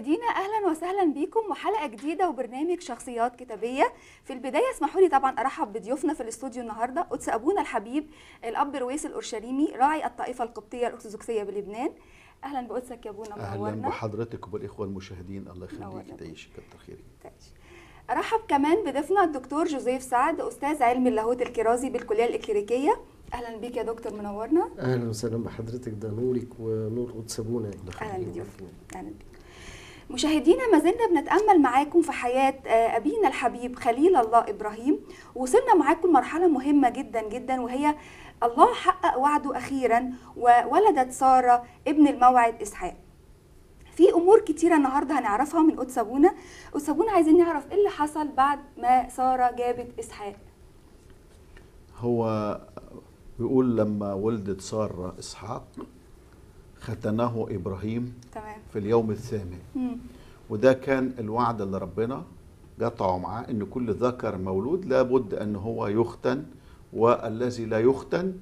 مشاهدينا اهلا وسهلا بكم وحلقه جديده وبرنامج شخصيات كتابيه في البدايه اسمحوا لي طبعا ارحب بضيوفنا في الاستوديو النهارده قدس ابونا الحبيب الاب رويس الاورشليمي راعي الطائفه القبطيه الارثوذكسيه بلبنان اهلا بقدسك يا ابونا اهلا منورنا بحضرتك وبالاخوه المشاهدين الله منورنا. يخليك تعيشي كتر خيرك ماشي. ارحب كمان بضيفنا الدكتور جوزيف سعد استاذ علم اللاهوت الكرازي بالكليه الاكليريكيه اهلا بيك يا دكتور منورنا اهلا وسهلا بحضرتك ده نورك ونور قدس ابونا اهلا بضيوفنا اهلا بيك مشاهدينا ما زلنا بنتامل معاكم في حياه آه، ابينا الحبيب خليل الله ابراهيم وصلنا معاكم لمرحله مهمه جدا جدا وهي الله حقق وعده اخيرا وولدت ساره ابن الموعد اسحاق في امور كتيره النهارده هنعرفها من قدس ابونا قدس ابونا عايزين نعرف ايه اللي حصل بعد ما ساره جابت اسحاق هو بيقول لما ولدت ساره اسحاق ختنه ابراهيم تمام في اليوم الثامن مم. وده كان الوعد اللي ربنا قطعه معاه ان كل ذكر مولود لابد ان هو يختن والذي لا يختن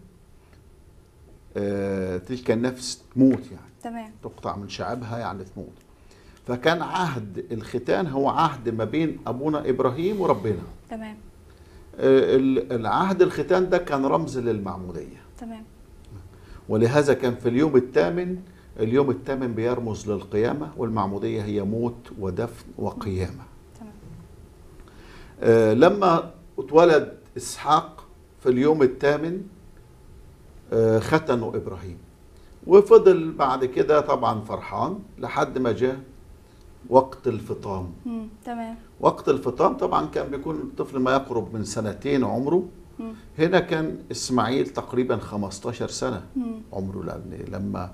آه، تلك النفس تموت يعني تمام تقطع من شعبها يعني تموت فكان عهد الختان هو عهد ما بين ابونا ابراهيم وربنا تمام آه، ال- العهد الختان ده كان رمز للمعموديه تمام ولهذا كان في اليوم الثامن اليوم الثامن بيرمز للقيامه والمعموديه هي موت ودفن وقيامه تمام آه، لما اتولد اسحاق في اليوم الثامن آه، ختنوا ابراهيم وفضل بعد كده طبعا فرحان لحد ما جاء وقت الفطام مم. تمام وقت الفطام طبعا كان بيكون الطفل ما يقرب من سنتين عمره مم. هنا كان اسماعيل تقريبا 15 سنه مم. عمره لأن لما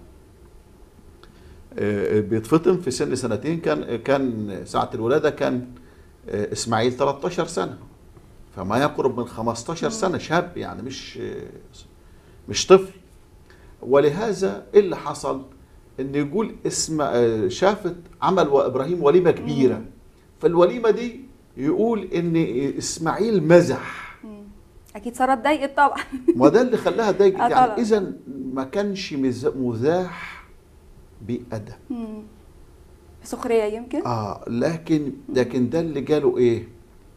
آه، بيتفطم في سن سنتين كان كان ساعة الولادة كان آه، إسماعيل 13 سنة فما يقرب من 15 سنة شاب يعني مش آه، مش طفل ولهذا إيه اللي حصل إن يقول اسم آه، شافت عمل وإبراهيم وليمة كبيرة فالوليمة دي يقول إن إسماعيل مزح مم. اكيد ساره اتضايقت طبعا ما ده اللي خلاها ضايق آه يعني طبعا. اذا ما كانش مز- مزاح بأدب مم. سخريه يمكن اه لكن لكن ده اللي جاله ايه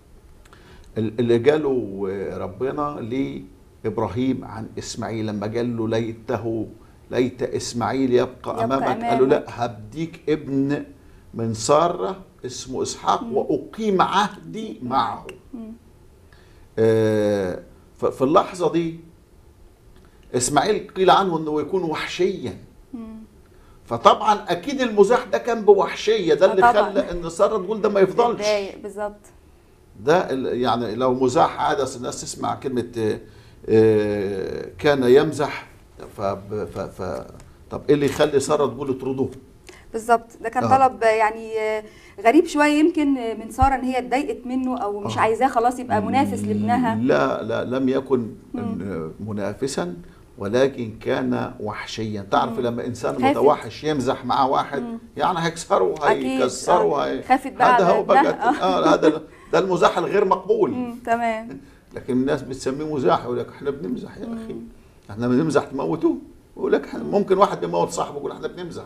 ال- اللي جاله آه، ربنا لابراهيم عن اسماعيل لما قال له ليته ليت اسماعيل يبقى, يبقى امامك قال له أمامك. لا هديك ابن من ساره اسمه اسحاق واقيم عهدي معه مم. آه، ف- في اللحظه دي اسماعيل قيل عنه انه يكون وحشيا مم. فطبعا اكيد المزاح ده كان بوحشيه ده آه اللي طبعاً. خلى ان ساره تقول ده ما يفضلش اتضايق بالظبط ده ال- يعني لو مزاح عاده أصل الناس تسمع كلمه آه، آه، كان يمزح ف, ف, ف طب ايه اللي يخلي ساره تقول اطردوه بالظبط ده كان آه. طلب يعني آه، غريب شويه يمكن آه، من ساره ان هي اتضايقت منه او مش آه. عايزاه خلاص يبقى منافس لابنها لا لا لم يكن منافسا ولكن كان وحشيا تعرف لما انسان خافت. متوحش يمزح مع واحد يعني هيكسره أكيد. هيكسره آه. هي... خافت بقى هذا على هو بقى ابنها. اه هذا ده المزاح الغير مقبول مم. تمام لكن الناس بتسميه مزاح يقول لك احنا بنمزح يا اخي احنا بنمزح تموتوه يقول لك إحنا- ممكن واحد بيموت صاحبه يقول احنا بنمزح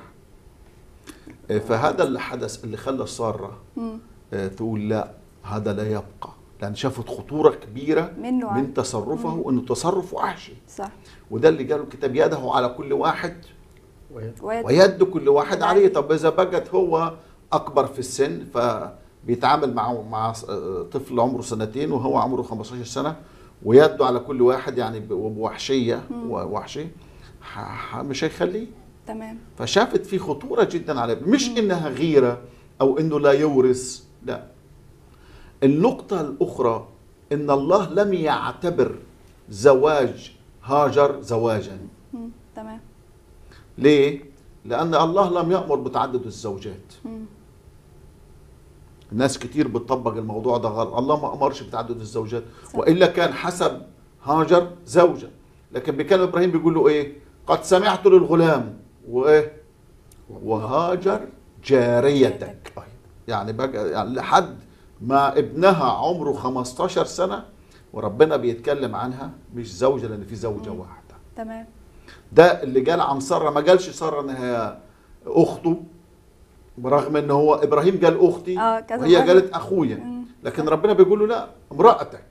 آه، فهذا اللي حدث اللي خلى ساره مم. آه، تقول لا هذا لا يبقى لان شافت خطوره كبيره منه عن- من تصرفه انه تصرف وحشي صح وده اللي قاله الكتاب يده على كل واحد ويد- ويد كل واحد عليه. عليه طب اذا بقت هو اكبر في السن فبيتعامل مع مع آه، طفل عمره سنتين وهو عمره 15 سنه ويده على كل واحد يعني ب- بوحشيه ووحشي ح- ح- مش هيخليه تمام فشافت في خطوره جدا عليه مش انها غيره او انه لا يورث لا النقطه الاخرى ان الله لم يعتبر زواج هاجر زواجا مم. تمام ليه لان الله لم يامر بتعدد الزوجات مم. ناس كتير بتطبق الموضوع ده غلط الله ما امرش بتعدد الزوجات صح. والا كان حسب هاجر زوجه لكن بيكلم ابراهيم بيقول له ايه قد سمعت للغلام وايه وهاجر جاريتك يعني بقى يعني لحد ما ابنها عمره 15 سنه وربنا بيتكلم عنها مش زوجه لان في زوجه واحده تمام ده اللي قال عن ساره ما قالش ساره انها اخته برغم ان هو ابراهيم قال اختي آه، كذا وهي مرة. قالت اخويا مم. لكن ربنا بيقول له لا امرأتك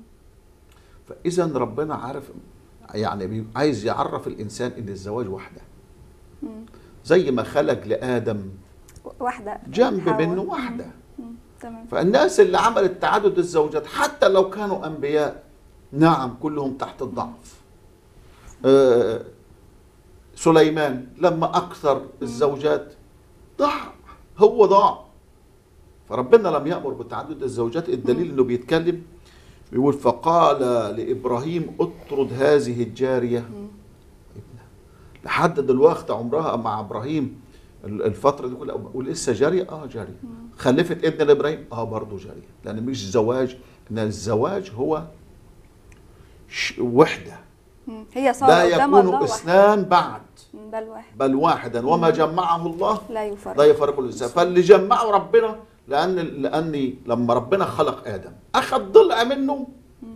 فاذا ربنا عارف يعني بي- عايز يعرف الانسان ان الزواج وحده مم. زي ما خلق لادم واحده جنب حواء. منه واحده مم. تمام فالناس اللي عملت تعدد الزوجات حتى لو كانوا انبياء نعم كلهم تحت الضعف آه، سليمان لما اكثر الزوجات ضاع هو ضاع فربنا لم يامر بتعدد الزوجات الدليل انه بيتكلم بيقول فقال لابراهيم اطرد هذه الجاريه ابنها لحد دلوقتي عمرها مع ابراهيم ال- الفتره دي كلها ولسه جاريه اه جاريه خلفت ابن لابراهيم اه برضه جاريه لان مش زواج ان الزواج هو ش- وحده مم. هي صار لا قدام يكون الله واحد اثنان بعد مم. بل واحد بل واحدا وما جمعه الله لا يفرق لا يفرق الانسان فاللي جمعه ربنا لان لاني لما ربنا خلق ادم اخذ ضلع منه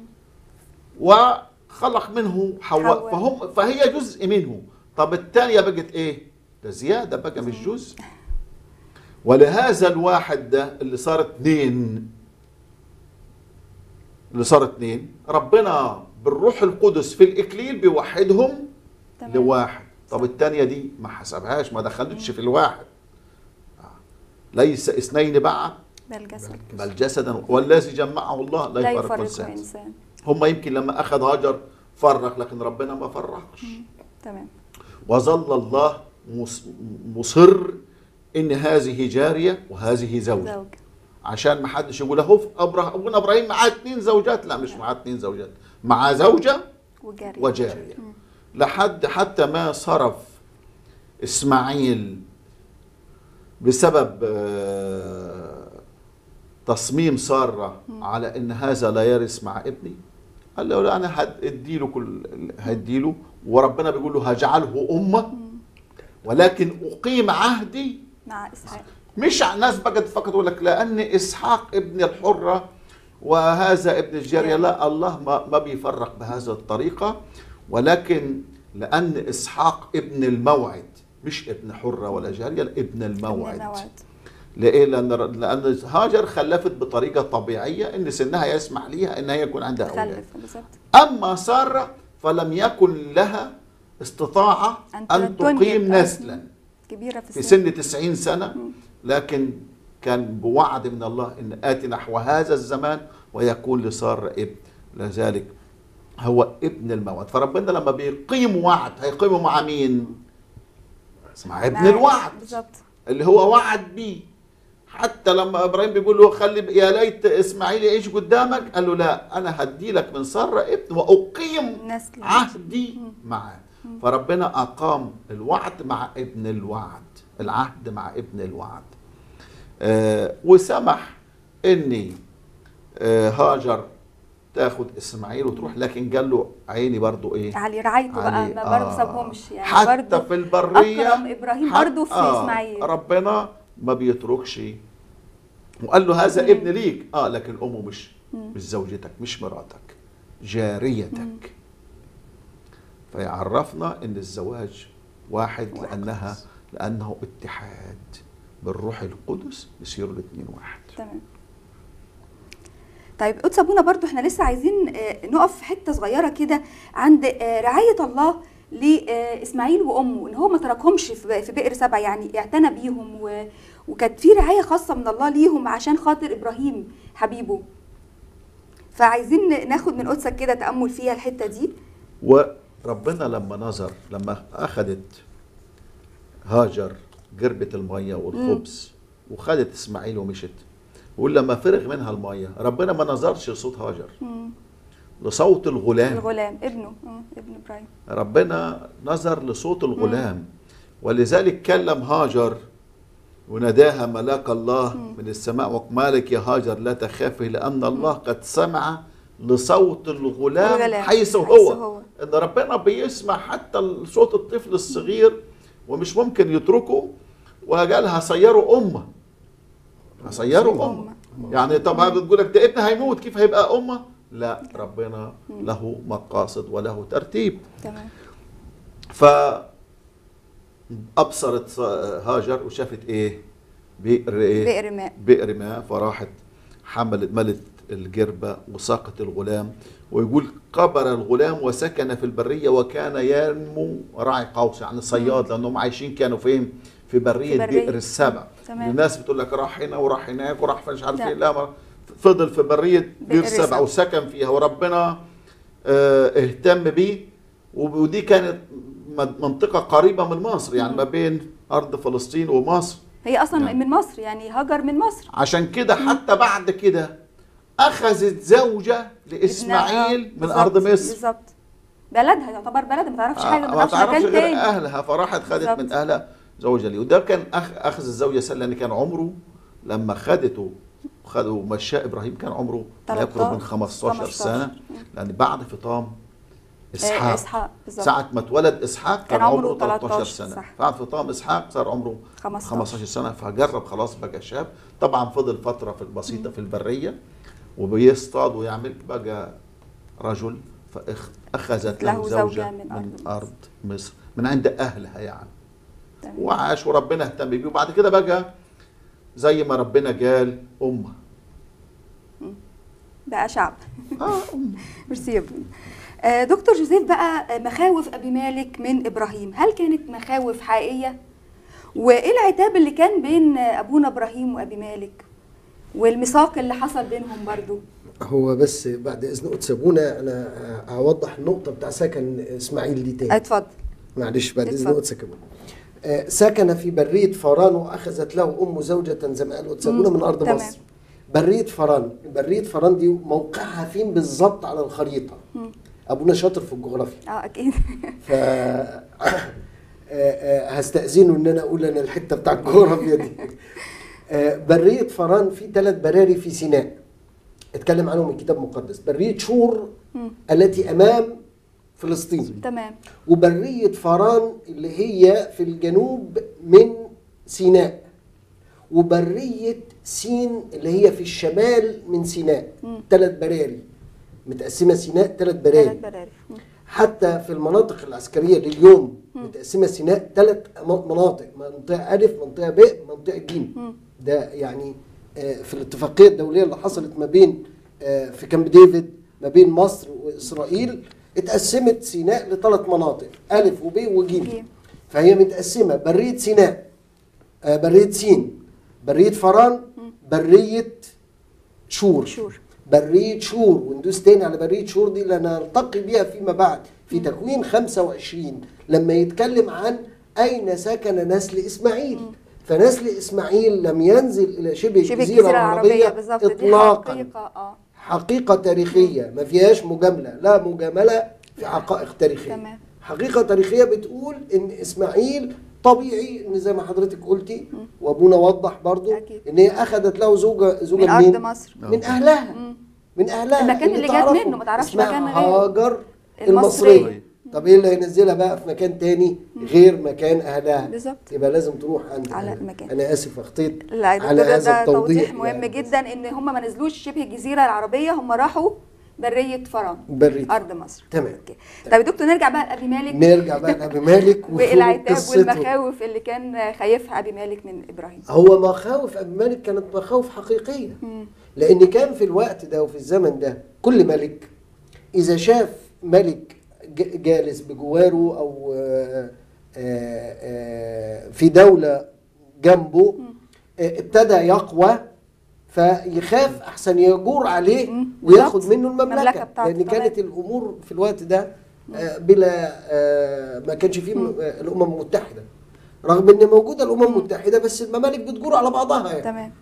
وخلق منه حواء حواء. فهم فهي جزء منه طب الثانيه بقت ايه ده زياده بقى مش جزء ولهذا الواحد ده اللي صار اثنين اللي صار اثنين ربنا بالروح القدس في الاكليل بيوحدهم تمام. لواحد طب الثانيه دي ما حسبهاش ما دخلتش في الواحد آه. ليس اثنين بعد بل جسد بل جسدا والذي جمعه الله لا, لا يفرق يفرق الانسان انسان هم يمكن لما اخذ هاجر فرق لكن ربنا ما فرقش تمام وظل الله مص- مصر ان هذه جاريه وهذه زوجه زوج عشان ما حدش يقول اهو أبره- ابونا ابراهيم معاه اثنين زوجات لا مش معاه اثنين زوجات معاه زوجه وجاري وجاريه لحد حتى ما صرف اسماعيل بسبب آه، تصميم ساره على ان هذا لا يرث مع ابني قال له لا انا هديله كل هديله وربنا بيقول له هجعله امه ولكن اقيم عهدي مع اسحاق مش على الناس بقت فقط تقول لك لان اسحاق ابن الحره وهذا ابن الجاريه لا الله ما ما بيفرق بهذه الطريقه ولكن لان اسحاق ابن الموعد مش ابن حره ولا جاريه لا ابن الموعد ابن الموعد. ليه لان لان هاجر خلفت بطريقه طبيعيه ان سنها يسمح ليها ان هي يكون عندها اولاد تخلف بالظبط اما ساره فلم يكن لها استطاعه أن ان تنجب. تقيم نسلا كبيره في في السن سن 90 سنة لكن كان بوعد من الله ان آتي نحو هذا الزمان ويكون لسارة ابن لذلك هو ابن الموعد فربنا لما بيقيم وعد هيقيمه مع مين؟ مع ابن مع- الوعد بالظبط اللي هو وعد بيه حتى لما ابراهيم بيقول له خلي يا ليت اسماعيل يعيش قدامك قال له لا انا هدي من ساره ابن واقيم نسل عهدي معاه فربنا اقام الوعد مع ابن الوعد العهد مع ابن الوعد آه وسمح اني آه هاجر تاخد اسماعيل وتروح لكن قال له عيني برضو ايه علي رعايته بقى علي- ما برضه آه. سابهمش يعني حتى برضه في البريه أكرم إبراهيم حت- برضه في إسماعيل. ربنا ما بيتركش وقال له هذا ابن ليك اه لكن امه مش مش زوجتك مش مراتك جاريتك فيعرفنا ان الزواج واحد لانها لانه اتحاد بالروح القدس يصيروا الاثنين واحد تمام طيب قدس ابونا برضو احنا لسه عايزين آه، نقف في حته صغيره كده عند آه، رعايه الله لاسماعيل وامه ان هو ما تركهمش في في بئر سبع يعني اعتنى بيهم و- وكانت في رعايه خاصه من الله ليهم عشان خاطر ابراهيم حبيبه فعايزين ناخد من قدسك كده تامل فيها الحته دي وربنا لما نظر لما اخذت هاجر قربة المية والخبز وخدت اسماعيل ومشت يقول لما فرغ منها المية ربنا ما نظرش لصوت هاجر مم. لصوت الغلام الغلام ابنه مم. ابن ابراهيم ربنا نظر لصوت الغلام ولذلك كلم هاجر وناداها ملاك الله من السماء ومالك يا هاجر لا تخافي لأن الله قد سمع لصوت الغلام الغلام حيث حيث هو هو. ان ربنا بيسمع حتى صوت الطفل الصغير ومش ممكن يتركه وقالها صيروا امه هصيروا امه يعني طب بتقول لك ده ابن هيموت كيف هيبقى امه لا ربنا له مقاصد وله ترتيب تمام ف ابصرت هاجر وشافت ايه بئر ايه بئر ماء بئر ماء فراحت حملت ملت الجربة وساقت الغلام ويقول قبر الغلام وسكن في البرية وكان ينمو راعي قوس يعني صياد لأنهم عايشين كانوا فين في برية, في برية. بئر السبع تمام. الناس بتقول لك راح هنا وراح هناك وراح في مش عارف لا. ايه لا ما- فضل في برية بئر بئر السبع السبع. وسكن فيها وربنا آه، اهتم بيه وب- ودي كانت من- منطقة قريبة من مصر يعني ما بين أرض فلسطين ومصر هي اصلا نعم. من مصر يعني هاجر من مصر عشان كده حتى بعد كده اخذت زوجة لاسماعيل آه، من بالظبط، ارض مصر بالظبط بلدها يعتبر بلدها ما تعرفش حاجه آه، ما تعرفش مكان غير تاني اهلها فراحت خدت بالظبط. من اهلها زوجة ليه وده كان أخ اخذ الزوجة سهل لان كان عمره لما خدته خدوا مشاه ابراهيم كان عمره لا يقرب من 15 15 سنة لان بعد فطام آه، اسحاق اسحاق بالظبط ساعة ما اتولد اسحاق كان, كان عمره عمره 13 13 سنة صح. بعد فطام اسحاق صار عمره 15. 15 سنة فجرب خلاص بقى شاب طبعا فضل فترة في البسيطة في البرية وبيصطاد ويعمل بقى رجل فأخذت له, له زوجة, زوجة من, من أرض من أرض مصر من عند أهلها يعني تمام. وعاش وربنا اهتم بيه وبعد كده بقى زي ما ربنا قال أمة بقى شعب آه أمة ميرسي يا ابني آه، دكتور جوزيف بقى آه، مخاوف ابي مالك من ابراهيم هل كانت مخاوف حقيقيه وايه العتاب اللي كان بين آه، ابونا ابراهيم وابي مالك والميثاق اللي حصل بينهم برضو هو بس بعد اذن قدس ابونا انا هوضح النقطه بتاع سكن اسماعيل دي تاني اتفضل معلش بعد اذن اتفضل. قدس ابونا آه، سكن في بريه فاران واخذت له امه زوجه زي ما قال قدس ابونا من ارض تمام. مصر بريه فاران بريه فاران دي موقعها فين بالظبط على الخريطه ابونا شاطر في الجغرافيا اه اكيد ف آه، آه، هستأذنه ان انا اقول انا الحته بتاع الجغرافيا دي آه، بريه فران في ثلاث براري في سيناء اتكلم عنهم الكتاب المقدس بريه شور التي امام فلسطين تمام وبريه فران اللي هي في الجنوب من سيناء وبريه سين اللي هي في الشمال من سيناء ثلاث براري متقسمه سيناء ثلاث براري ثلاث براري مم. حتى في المناطق العسكريه لليوم متقسمه سيناء ثلاث مناطق منطقه الف منطقه ب منطقه ج ده يعني آه، في الاتفاقيه الدوليه اللي حصلت ما بين آه، في كامب ديفيد ما بين مصر واسرائيل اتقسمت سيناء لثلاث مناطق الف وب وج جيم. فهي متقسمه بريه سيناء آه، بريه سين بريه فران بريه شور شور. برية شور وندوس تاني على برية شور دي اللي نلتقي بيها فيما بعد في تكوين 25 لما يتكلم عن أين سكن نسل إسماعيل فنسل إسماعيل لم ينزل إلى شبه, شبه الجزيرة العربية بالظبط دي إطلاقا حقيقه اه حقيقة تاريخية ما فيهاش مجاملة لا مجاملة في حقائق تاريخية تمام. حقيقة تاريخية بتقول إن إسماعيل طبيعي إن زي ما حضرتك قلتي وأبونا وضح برضو أكيد. إن هي أخذت له زوجة زوجة من ارض منين؟ مصر من أهلها من أهلها المكان اللي جات تعرفه. منه، ما تعرفش اسمها مكان غيره. هاجر المصرية. المصرية طب ايه اللي هينزلها بقى في مكان تاني غير مكان اهلها بالظبط. يبقى لازم تروح عند على أهلها. المكان. انا اسف اخطيت لا يا على دكتور هذا ده التوضيح توضيح مهم يعني. جدا ان هم ما نزلوش شبه الجزيره العربيه هم راحوا بريه فرعون برية ارض مصر تمام. أوكي. طيب يا دكتور نرجع بقى لابي مالك نرجع بقى لابي مالك والعتاب وقصته. والمخاوف اللي كان خايفها ابي مالك من ابراهيم هو مخاوف ابي مالك كانت مخاوف حقيقيه لان كان في الوقت ده وفي الزمن ده كل ملك اذا شاف ملك ج- جالس بجواره او آه، آه، آه، في دوله جنبه آه، ابتدى يقوى فيخاف احسن يجور عليه مم. وياخد بالظبط. منه المملكة المملكه بتاعته لان تمام. كانت الامور في الوقت ده آه، بلا آه، ما كانش فيه م- آه، الامم المتحده رغم ان موجوده الامم المتحده بس الممالك بتجور على بعضها يعني تمام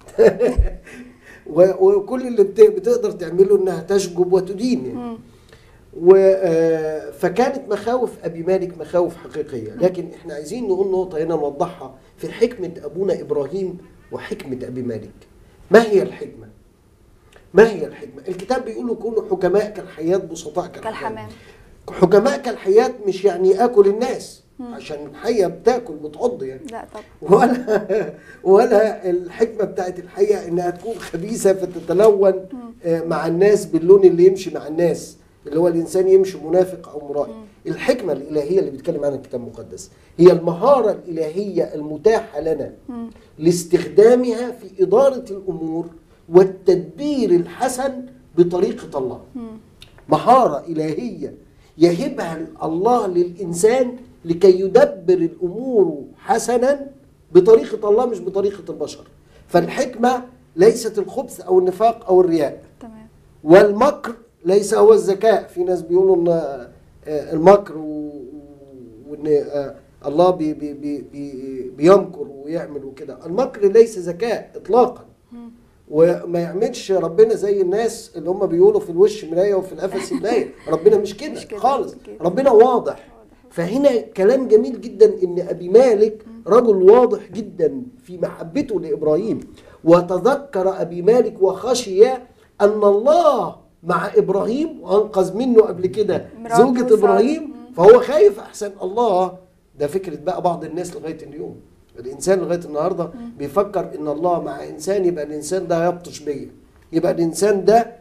و- وكل اللي بت- بتقدر تعمله انها تشجب وتدين يعني. و آه، فكانت مخاوف ابي مالك مخاوف حقيقيه لكن احنا عايزين نقول نقطه هنا نوضحها في حكمه ابونا ابراهيم وحكمه ابي مالك ما هي الحكمه ما هي الحكمه الكتاب بيقول كونوا حكماء كالحياه بسطاء كالحمام كالحمام حكماء كالحياه مش يعني اكل الناس عشان الحيه بتاكل بتعض يعني لا طب ولا ولا الحكمه بتاعت الحقيقه انها تكون خبيثه فتتلون آه، مع الناس باللون اللي يمشي مع الناس اللي هو الانسان يمشي منافق او مرائي الحكمه الالهيه اللي بيتكلم عنها الكتاب المقدس هي المهاره الالهيه المتاحه لنا مم. لاستخدامها في اداره الامور والتدبير الحسن بطريقه الله مم. مهارة إلهية يهبها الله للإنسان لكي يدبر الأمور حسنا بطريقة الله مش بطريقة البشر فالحكمة ليست الخبث أو النفاق أو الرياء تمام والمكر ليس هو الذكاء في ناس بيقولوا ان آه، المكر و- وان آه، الله بي بي بي بي بيمكر ويعمل وكده المكر ليس ذكاء اطلاقا مم. وما يعملش ربنا زي الناس اللي هم بيقولوا في الوش مرايه وفي القفص مرايه ربنا مش كده, مش كده، خالص مش كده. ربنا واضح فهنا كلام جميل جدا ان ابي مالك رجل واضح جدا في محبته لابراهيم وتذكر ابي مالك وخشي ان الله مع ابراهيم وانقذ منه قبل كده مراته زوجة سارة. ابراهيم مم. فهو خايف احسن الله ده فكره بقى بعض الناس لغايه اليوم الانسان لغايه النهارده بيفكر ان الله مع انسان يبقى الانسان ده هيبطش بيا يبقى الانسان ده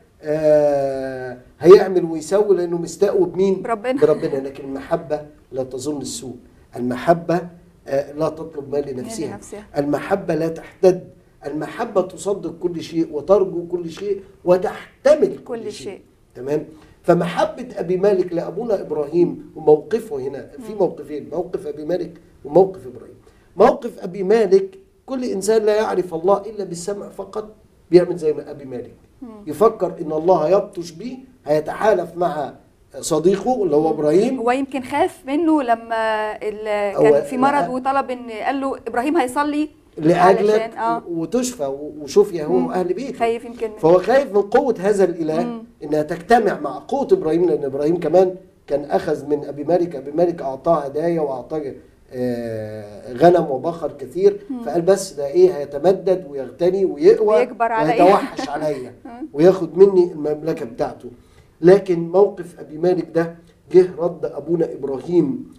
آه هيعمل ويسوي لانه مستقوي بمين؟ بربنا. بربنا لكن المحبه لا تظن السوء المحبه آه لا تطلب ما لنفسها لنفسها. المحبه لا تحتد المحبه تصدق كل شيء وترجو كل شيء وتحتمل كل, كل شيء. شيء. تمام فمحبة أبي مالك لأبونا إبراهيم وموقفه هنا في موقفين موقف أبي مالك وموقف إبراهيم موقف أبي مالك كل إنسان لا يعرف الله إلا بالسمع فقط بيعمل زي ما أبي مالك يفكر إن الله يبطش بيه هيتحالف مع صديقه اللي هو إبراهيم هو يمكن خاف منه لما ال- هو- كان في مرض لا. وطلب ان قال له ابراهيم هيصلي لأجلك علشان- اه وتشفى وشفي هو مم. وأهل بيته خايف يمكن فهو خايف من قوة هذا الإله مم. إنها تجتمع مع قوة إبراهيم لأن إبراهيم كمان كان أخذ من أبي مالك أبي مالك أعطاه هدايا وأعطاه آه، غنم وبقر كثير فقال بس ده إيه هيتمدد ويغتني ويقوى ويكبر عليا. ويتوحش عليا وياخد مني المملكة بتاعته لكن موقف أبي مالك ده جه رد أبونا إبراهيم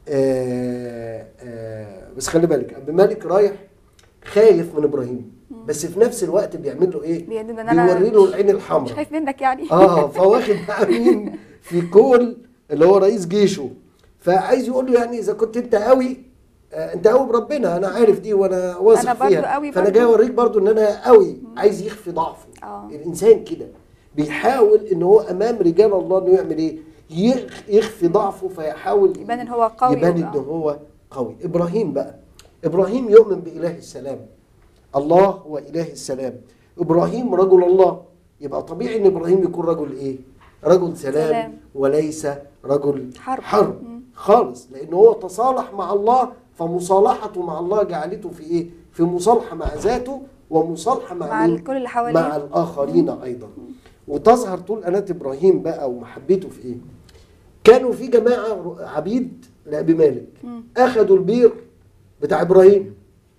آه، آه، بس خلي بالك أبي مالك رايح خايف من إبراهيم بس في نفس الوقت بيعمل له ايه؟ بيقول إن أنا بيوري له العين مش الحمراء خايف منك يعني اه فواخد بقى مين في كول اللي هو رئيس جيشه فعايز يقول له يعني اذا كنت انت قوي آه انت قوي بربنا انا عارف دي وانا واثق أنا برضو فيها قوي فانا برضو. جاي اوريك برضو ان انا قوي عايز يخفي ضعفه آه. الانسان كده بيحاول ان هو امام رجال الله انه يعمل ايه يخ- يخفي ضعفه فيحاول يبان إن هو قوي يبان وبقى. ان هو قوي ابراهيم بقى ابراهيم يؤمن باله السلام الله هو اله السلام ابراهيم رجل الله يبقى طبيعي ان ابراهيم يكون رجل ايه رجل سلام, سلام. وليس رجل حرب. حرب مم. خالص لان هو تصالح مع الله فمصالحته مع الله جعلته في ايه في مصالحه مع ذاته ومصالحه مع, مع مين؟ الكل اللي حواليه. مع الاخرين ايضا وتظهر طول انات ابراهيم بقى ومحبته في ايه كانوا في جماعه عبيد لابي مالك مم. اخذوا البير بتاع ابراهيم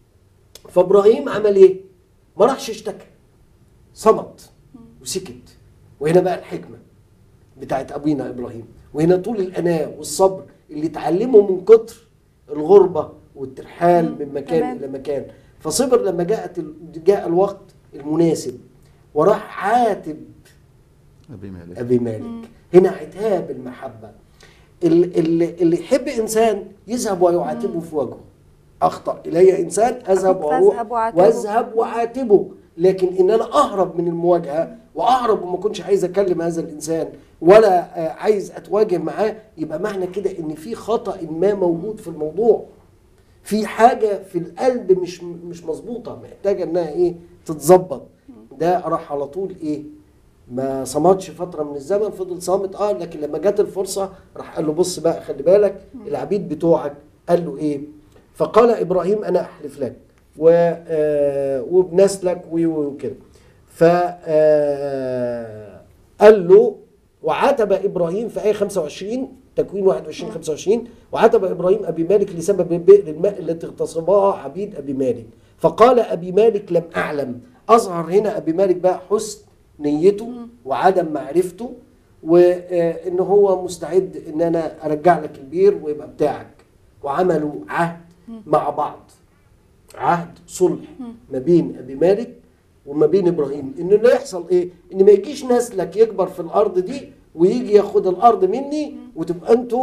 فابراهيم عمل ايه ما راحش اشتكى صمت وسكت وهنا بقى الحكمه بتاعت ابينا ابراهيم وهنا طول الاناه والصبر اللي اتعلمه من كتر الغربه والترحال مم. من مكان تمام. الى مكان فصبر لما جاءت ال- جاء الوقت المناسب وراح عاتب ابي مالك ابي مالك هنا عتاب المحبه ال- ال- اللي يحب انسان يذهب ويعاتبه في وجهه اخطا الي انسان اذهب فاذهب واروح وعاتبه. واذهب واعاتبه لكن ان انا اهرب من المواجهه واهرب وما كنتش عايز اكلم هذا الانسان ولا آه، عايز اتواجه معاه يبقى معنى كده ان في خطا ما موجود في الموضوع في حاجه في القلب مش مش مظبوطه محتاجه انها ايه تتظبط ده راح على طول ايه ما صمتش فتره من الزمن فضل صامت اه لكن لما جت الفرصه راح قال له بص بقى خلي بالك العبيد بتوعك قال له ايه فقال ابراهيم انا احلف لك و آه، وبنسلك و- و- وكده ف آه، قال له وعاتب ابراهيم في ايه 25 تكوين 21 25 وعاتب ابراهيم ابي مالك لسبب بئر الماء التي اغتصبها عبيد ابي مالك فقال ابي مالك لم اعلم اظهر هنا ابي مالك بقى حسن نيته وعدم معرفته وان هو مستعد ان انا ارجع لك البير ويبقى بتاعك وعملوا عهد مع بعض عهد صلح ما بين ابي مالك وما بين ابراهيم ان اللي يحصل ايه ان ما يجيش نسلك يكبر في الارض دي ويجي ياخد الارض مني وتبقى انتوا آه،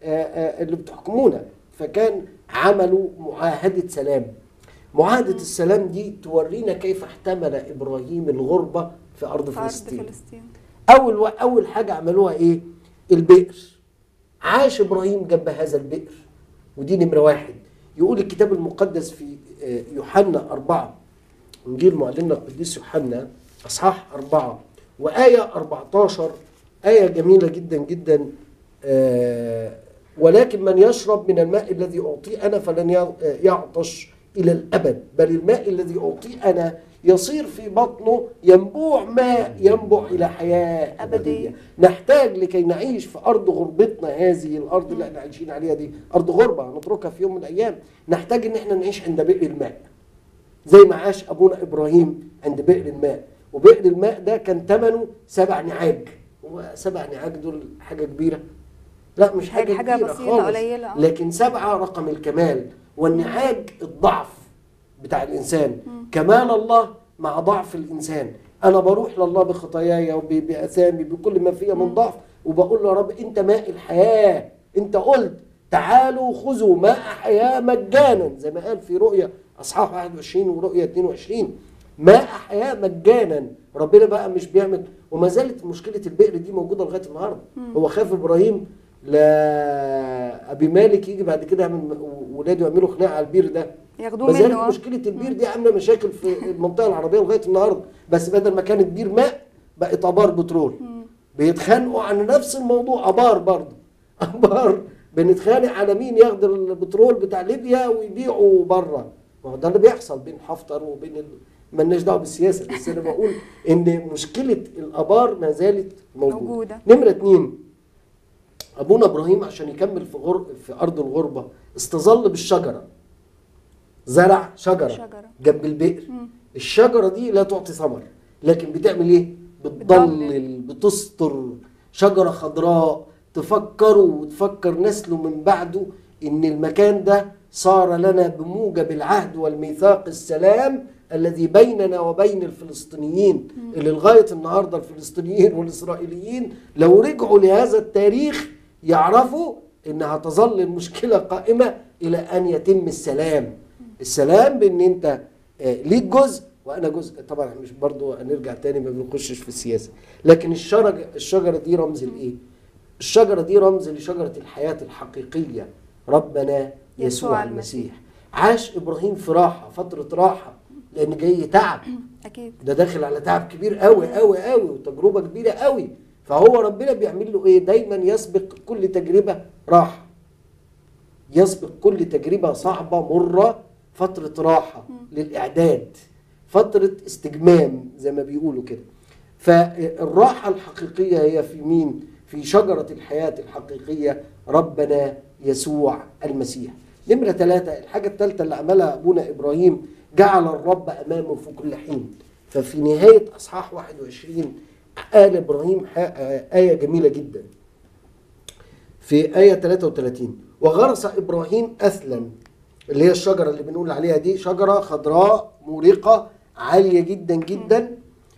آه، آه، اللي بتحكمونا فكان عملوا معاهده سلام معاهده السلام دي تورينا كيف احتمل ابراهيم الغربه في ارض في أرض فلسطين فلسطين اول و... اول حاجه عملوها ايه البئر عاش ابراهيم جنب هذا البئر ودي نمره واحد يقول الكتاب المقدس في آه، يوحنا أربعة إنجيل معلمنا القديس يوحنا أصحاح أربعة وآية 14 آية جميلة جدا جدا آه، ولكن من يشرب من الماء الذي أعطيه أنا فلن ي- آه، يعطش إلى الأبد بل الماء الذي أعطيه أنا يصير في بطنه ينبوع ماء ينبع إلى حياة أبدية. أبدية نحتاج لكي نعيش في أرض غربتنا هذه الأرض اللي احنا عايشين عليها دي أرض غربة هنتركها في يوم من الأيام نحتاج إن احنا نعيش عند بئر الماء زي ما عاش أبونا إبراهيم عند بئر الماء وبئر الماء ده كان ثمنه سبع نعاج هو سبع نعاج دول حاجة كبيرة لا مش حاجة, حاجة كبيرة بسيطة خالص قليلة، آه. لكن سبعة رقم الكمال والنعاج الضعف بتاع الإنسان كمال الله مع ضعف الإنسان أنا بروح لله بخطاياي وبأثامي بكل ما فيها من ضعف وبقول له يا رب أنت ماء الحياة أنت قلت تعالوا خذوا ماء حياة مجانا زي ما قال في رؤيا أصحاح 21 ورؤيا 22 ماء حياة مجانا ربنا بقى مش بيعمل وما زالت مشكلة البئر دي موجودة لغاية النهاردة هو خاف إبراهيم لا أبي مالك يجي بعد كده يعمل ولاده يعملوا خناقة على البير ده ياخدوه ما زالت منه آه. مشكله البير دي عامله مشاكل في المنطقه العربيه لغايه النهارده بس بدل ما كانت بير ماء بقت ابار بترول بيتخانقوا عن نفس الموضوع ابار برضه ابار بنتخانق على مين ياخد البترول بتاع ليبيا ويبيعه بره ما هو ده اللي بيحصل بين حفتر وبين ال... مالناش دعوه بالسياسه بس انا بقول ان مشكله الابار ما زالت موجوده, موجودة. نمره اتنين ابونا ابراهيم عشان يكمل في غر... في ارض الغربه استظل بالشجره زرع شجره, شجرة. جنب البئر مم. الشجره دي لا تعطي ثمر لكن بتعمل ايه بتضلل بتستر شجره خضراء تفكروا وتفكر نسله من بعده ان المكان ده صار لنا بموجب العهد والميثاق السلام الذي بيننا وبين الفلسطينيين اللي لغايه النهارده الفلسطينيين والاسرائيليين لو رجعوا لهذا التاريخ يعرفوا انها تظل المشكله قائمه الى ان يتم السلام السلام بان انت آه، ليك جزء وانا جزء طبعا إحنا مش برضو هنرجع تاني ما بنخشش في السياسه لكن الشجره الشجره دي رمز لايه الشجره دي رمز لشجره الحياه الحقيقيه ربنا يسوع يسوع المسيح. المسيح عاش ابراهيم في راحه فتره راحه لان جاي تعب اكيد ده داخل على تعب كبير قوي قوي قوي وتجربه كبيره قوي فهو ربنا بيعمل له ايه دايما يسبق كل تجربه راحه يسبق كل تجربه صعبه مره فتره راحه للاعداد فتره استجمام زي ما بيقولوا كده فالراحه الحقيقيه هي في مين في شجره الحياه الحقيقيه ربنا يسوع المسيح نمره ثلاثة الحاجه الثالثه اللي عملها ابونا ابراهيم جعل الرب امامه في كل حين ففي نهايه اصحاح 21 قال ابراهيم ح- ايه جميله جدا في آية 33 وغرس إبراهيم أثلا اللي هي الشجرة اللي بنقول عليها دي شجرة خضراء مورقة عالية جدا جدا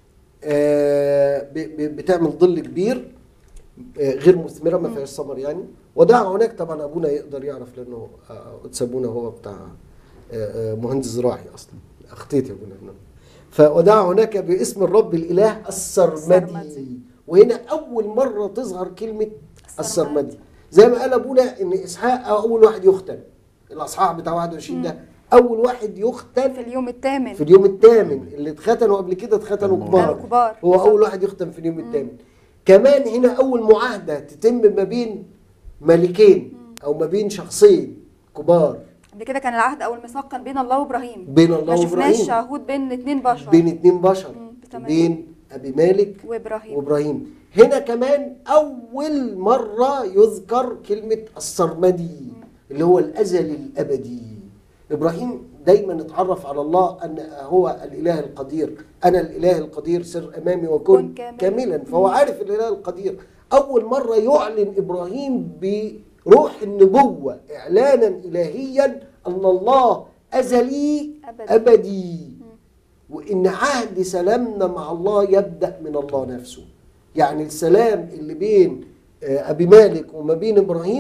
آه، ب- ب- بتعمل ظل كبير آه، غير مثمرة ما فيهاش ثمر يعني ودعا هناك طبعا أبونا يقدر يعرف لأنه آه، قدس أبونا هو بتاع آه، آه، مهندس زراعي أصلا أخطيت يا أبونا هنا. فودعا هناك باسم الرب الإله السرمدي السرمدي. وهنا أول مرة تظهر كلمة السرمدي. السرمدي زي ما قال ابونا ان اسحاق اول واحد يختن الاصحاح بتاع 21 ده اول واحد يختن في اليوم الثامن في اليوم الثامن اللي اتختنوا قبل كده اتختنوا كانوا كبار كبار. هو اول واحد يختن في اليوم الثامن كمان هنا اول معاهده تتم ما بين ملكين او ما بين شخصين كبار قبل كده كان العهد او الميثاق كان بين الله وابراهيم بين الله ما شفناش وابراهيم شهود بين اتنين بشر بين اتنين بشر مم، تمام. بين ابي مالك وابراهيم وابراهيم هنا كمان اول مره يذكر كلمه السرمدي اللي هو الازل الابدي ابراهيم دايما اتعرف على الله ان هو الاله القدير انا الاله القدير سر امامي وكن كن كاملا. كاملا فهو عارف الاله القدير اول مره يعلن ابراهيم بروح النبوه اعلانا الهيا ان الله ازلي أبدي. ابدي وان عهد سلامنا مع الله يبدا من الله نفسه يعني السلام اللي بين آه، ابي مالك وما بين ابراهيم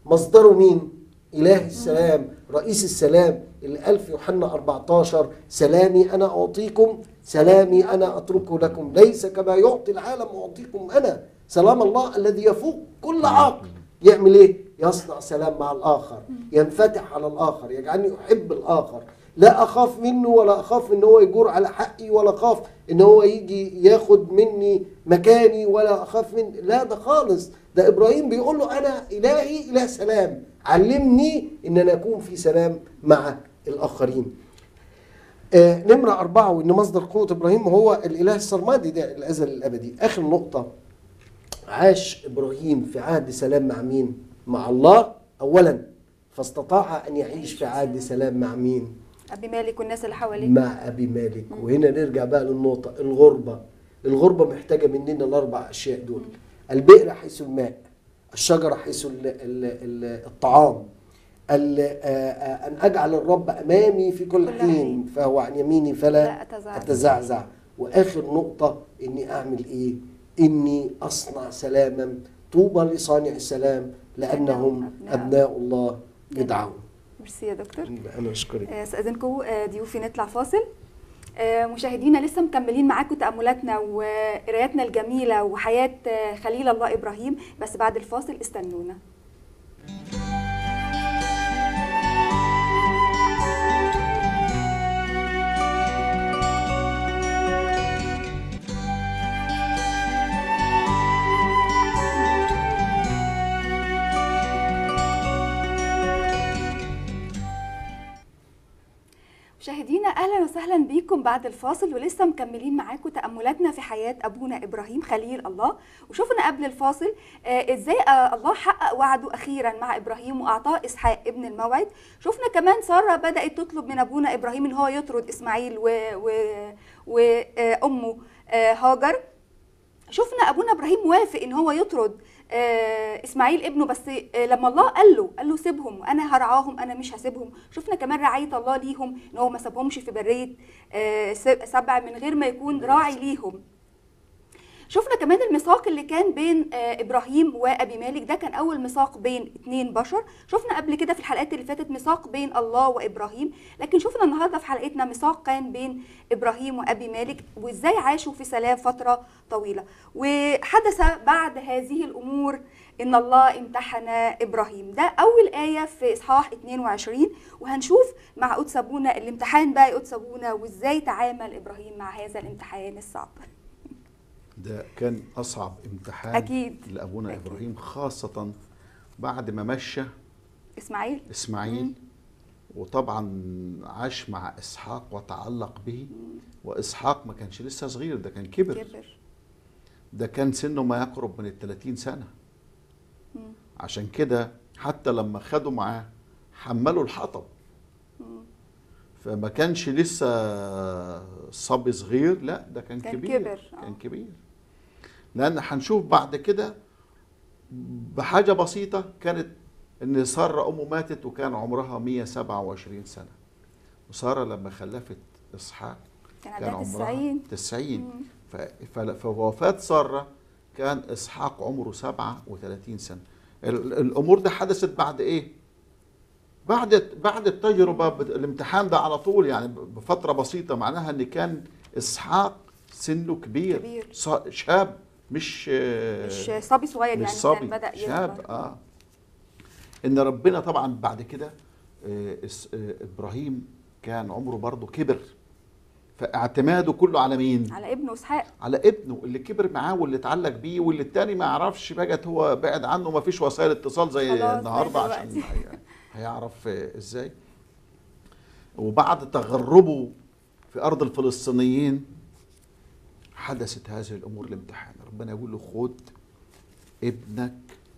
مصدره مين اله السلام رئيس السلام اللي قال في يوحنا 14 سلامي انا اعطيكم سلامي انا اتركه لكم ليس كما يعطي العالم اعطيكم انا سلام الله الذي يفوق كل عقل يعمل ايه يصنع سلام مع الاخر ينفتح على الاخر يجعلني احب الاخر لا اخاف منه ولا اخاف ان هو يجور على حقي ولا اخاف ان هو يجي ياخد مني مكاني ولا اخاف من لا ده خالص ده ابراهيم بيقول له انا الهي اله سلام علمني ان انا اكون في سلام مع الاخرين آه نمرة أربعة وإن مصدر قوة إبراهيم هو الإله السرمادي ده الأزل الأبدي آخر نقطة عاش إبراهيم في عهد سلام مع مين؟ مع الله أولا فاستطاع أن يعيش في عهد سلام مع مين؟ ابي مالك والناس اللي حواليه مع أبي مالك وهنا نرجع بقى للنقطة الغربة الغربة محتاجة مننا الأربع أشياء دول البئر حيث الماء الشجرة حيث ال- ال- ال- الطعام ال- آه، آه، أن أجعل الرب أمامي في كل كل حين حين. فهو عن يميني فلا لا أتزعزع. أتزعزع وآخر نقطة إني أعمل إيه إني أصنع سلاما طوبى لصانع السلام لأنهم أبناء. أبناء الله يدعون ميرسي يا دكتور أنا أشكرك آه، استاذنكم آه، ضيوفي نطلع فاصل آه، مشاهدينا لسه مكملين معاكم تأملاتنا وقراياتنا الجميلة وحياة آه، خليل الله إبراهيم بس بعد الفاصل استنونا مشاهدينا اهلا وسهلا بيكم بعد الفاصل ولسه مكملين معاكم تاملاتنا في حياه ابونا ابراهيم خليل الله وشفنا قبل الفاصل آه ازاي آه الله حقق وعده اخيرا مع ابراهيم واعطاه اسحاق ابن الموعد شفنا كمان ساره بدات تطلب من ابونا ابراهيم ان هو يطرد اسماعيل وامه آه هاجر شفنا ابونا ابراهيم موافق ان هو يطرد آه، اسماعيل ابنه بس آه، لما الله قال له قال له سيبهم وانا هرعاهم انا مش هسيبهم شفنا كمان رعايه الله ليهم ان هو ما سابهمش في بريه آه، س- سبع من غير ما يكون راعي ليهم شفنا كمان الميثاق اللي كان بين آه، ابراهيم وابي مالك ده كان اول ميثاق بين اتنين بشر شفنا قبل كده في الحلقات اللي فاتت ميثاق بين الله وابراهيم لكن شفنا النهارده في حلقتنا ميثاق كان بين ابراهيم وابي مالك وازاي عاشوا في سلام فتره طويله وحدث بعد هذه الامور ان الله امتحن ابراهيم ده اول ايه في اصحاح 22 وهنشوف مع قدس ابونا الامتحان بقى يا قدس ابونا وازاي تعامل ابراهيم مع هذا الامتحان الصعب ده كان اصعب امتحان أكيد. لابونا أكيد. ابراهيم خاصه بعد ما مشى اسماعيل اسماعيل وطبعا عاش مع اسحاق وتعلق به واسحاق ما كانش لسه صغير ده كان كبر كبر ده كان سنه ما يقرب من ال 30 سنه مم. عشان كده حتى لما خدوا معاه حملوا الحطب فما كانش لسه صبي صغير لا ده كان, كان كبير كبر، آه. كان كبير لان هنشوف بعد كده بحاجه بسيطه كانت ان ساره امه ماتت وكان عمرها 127 سنه وساره لما خلفت اسحاق كان كان عندها عمرها 90 90 ف- فل- فوفاة سارة كان إسحاق عمره 37 سنة ال- الأمور دي حدثت بعد إيه؟ بعد بعد التجربة بت- الامتحان ده على طول يعني ب- بفترة بسيطة معناها إن كان إسحاق سنه كبير, كبير. ص- شاب مش مش صبي صغير مش يعني صبي كان بدأ شاب يكبر اه ان ربنا طبعا بعد كده آه، إس- آه، ابراهيم كان عمره برضه كبر فاعتماده كله على مين؟ على ابنه اسحاق على ابنه اللي كبر معاه واللي اتعلق بيه واللي التاني ما يعرفش بقت هو بعد عنه ما فيش وسائل اتصال زي خلاص، زي النهارده عشان دلوقتي. هي- هيعرف آه، ازاي وبعد تغربه في ارض الفلسطينيين حدثت هذه الامور الامتحان ربنا يقول له خد ابنك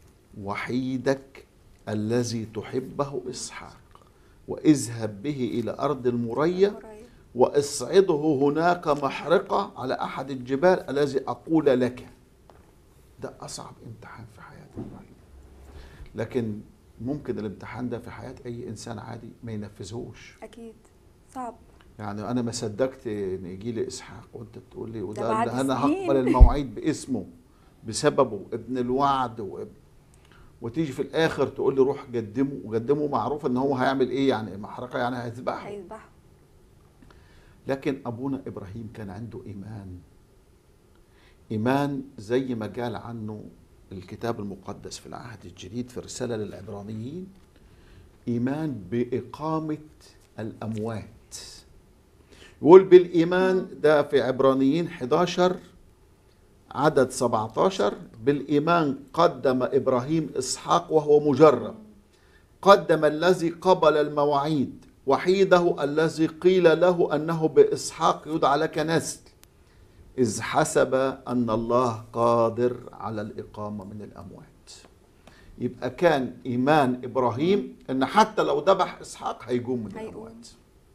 وحيدك الذي تحبه اسحاق واذهب به الى ارض المريه قريب. واصعده هناك محرقة على أحد الجبال الذي أقول لك ده أصعب امتحان في حياة إبراهيم لكن ممكن الامتحان ده في حياة أي إنسان عادي ما ينفذهوش اكيد صعب يعني أنا ما صدقت إن يجي لي إسحاق وأنت تقول لي وده بعد ده أنا سنين. هقبل المواعيد باسمه بسببه ابن الوعد وابن وتيجي في الاخر تقول لي روح قدمه وقدمه معروف ان هو هيعمل ايه يعني محرقه يعني هيذبحه هيذبحه لكن ابونا ابراهيم كان عنده ايمان ايمان زي ما قال عنه الكتاب المقدس في العهد الجديد في رساله للعبرانيين ايمان باقامه الاموات يقول بالايمان ده في عبرانيين 11 عدد 17 بالايمان قدم ابراهيم اسحاق وهو مجرب قدم الذي قبل المواعيد وحيده الذي قيل له انه باسحاق يدعى لك نسل اذ حسب ان الله قادر على الاقامه من الاموات يبقى كان ايمان ابراهيم ان حتى لو ذبح اسحاق هيقوم من هيقوم. الاموات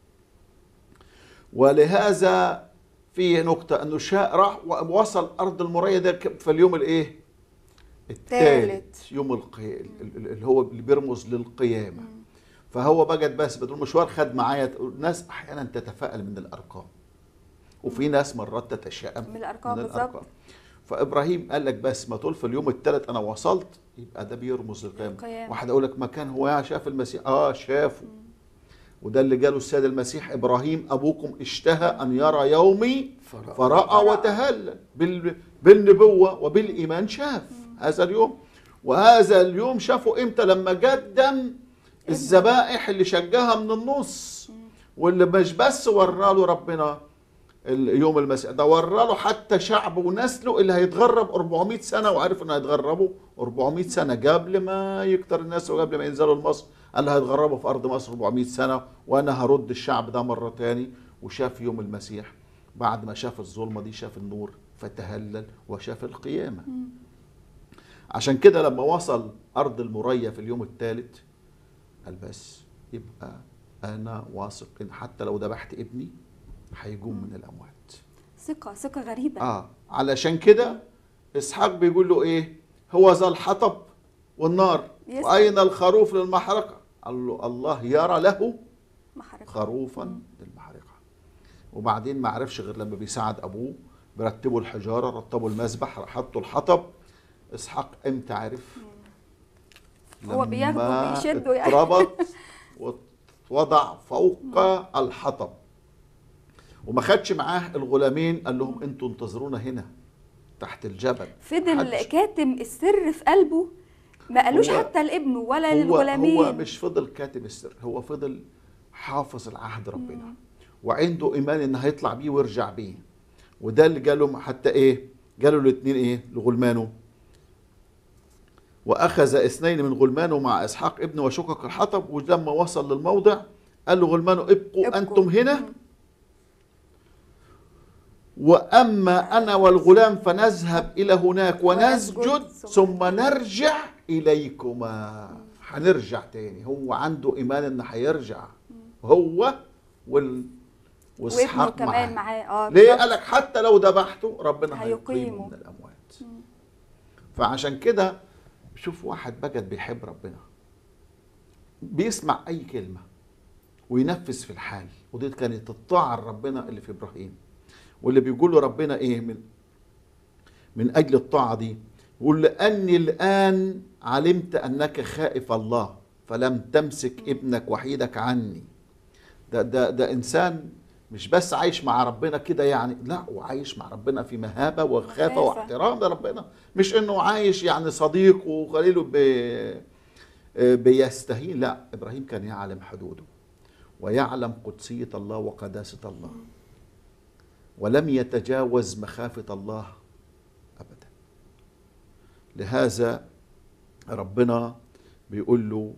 ولهذا في نقطة أنه شاء راح ووصل أرض المرية ده ك- في اليوم الإيه؟ الثالث التالت. يوم القي... ال- ال- اللي هو اللي بيرمز للقيامة فهو بقت بس بدون مشوار خد معايا الناس أحيانا تتفائل من الأرقام وفي ناس مرات تتشائم من الأرقام بالظبط. فإبراهيم قال لك بس ما طول في اليوم الثالث أنا وصلت يبقى ده بيرمز للقيامة القيامة. واحد أقول لك ما كان هو يا شاف المسيح آه شافه وده اللي قاله السيد المسيح ابراهيم ابوكم اشتهى ان يرى يومي فرأى. فراى وتهلل بال- بالنبوه وبالايمان شاف هذا اليوم وهذا اليوم شافه امتى لما قدم الذبائح اللي شجها من النص واللي مش بس وراله ربنا اليوم المسيح ده وراله حتى شعبه ونسله اللي هيتغرب 400 سنه وعارف انه هيتغربوا 400 سنه قبل ما يكتر الناس وقبل ما ينزلوا لمصر قال له هيتغربوا في ارض مصر 400 سنه وانا هرد الشعب ده مره تاني وشاف يوم المسيح بعد ما شاف الظلمه دي شاف النور فتهلل وشاف القيامه عشان كده لما وصل ارض المريا في اليوم الثالث قال بس يبقى انا واثق ان حتى لو ذبحت ابني هيقوم من الاموات ثقة ثقة غريبة اه علشان كده اسحاق بيقول له ايه هو ذا الحطب والنار يسأل. واين الخروف للمحرقه قال له الله يرى له محرقة خروفا للمحرقه وبعدين ما عرفش غير لما بيساعد ابوه برتبوا الحجاره رتبوا المذبح حطوا الحطب اسحاق امتى عرف هو بياخده بيشده يعني. اتربط ووضع فوق الحطب وما خدش معاه الغلامين قال لهم انتوا انتظرونا هنا تحت الجبل فضل محدش- كاتم السر في قلبه ما قالوش هو- حتى لابنه ولا هو للغلامين هو مش فضل كاتم السر هو فضل حافظ العهد ربنا وعنده ايمان ان هيطلع بيه ويرجع بيه وده اللي قالوا حتى ايه قالوا الاثنين ايه لغلمانه واخذ اثنين من غلمانه مع اسحاق ابنه وشقق الحطب ولما وصل للموضع قال له غلمانه ابقوا, ابقوا. انتم هنا مم. واما انا والغلام فنذهب الى هناك ونسجد ونسجد ثم نرجع اليكما هنرجع تاني هو عنده ايمان ان هيرجع هو وال وابنه واسحاق كمان معاه معاه اه ليه بالظبط. قالك حتى لو ذبحته ربنا هيقيمه. هيقيمه من الاموات فعشان كده شوف واحد بجد بيحب ربنا بيسمع اي كلمه وينفذ في الحال ودي كانت الطاعه لربنا اللي في ابراهيم واللي بيقول له ربنا ايه من من اجل الطاعه دي يقول لاني الان علمت انك خائف الله فلم تمسك ابنك وحيدك عني ده ده ده انسان مش بس عايش مع ربنا كده يعني لا وعايش مع ربنا في مهابه وخافه وخافة. واحترام لربنا مش انه عايش يعني صديق وخليله بي بيستهين لا ابراهيم كان يعلم حدوده ويعلم قدسيه الله وقداسه الله ولم يتجاوز مخافه الله ابدا لهذا ربنا بيقول له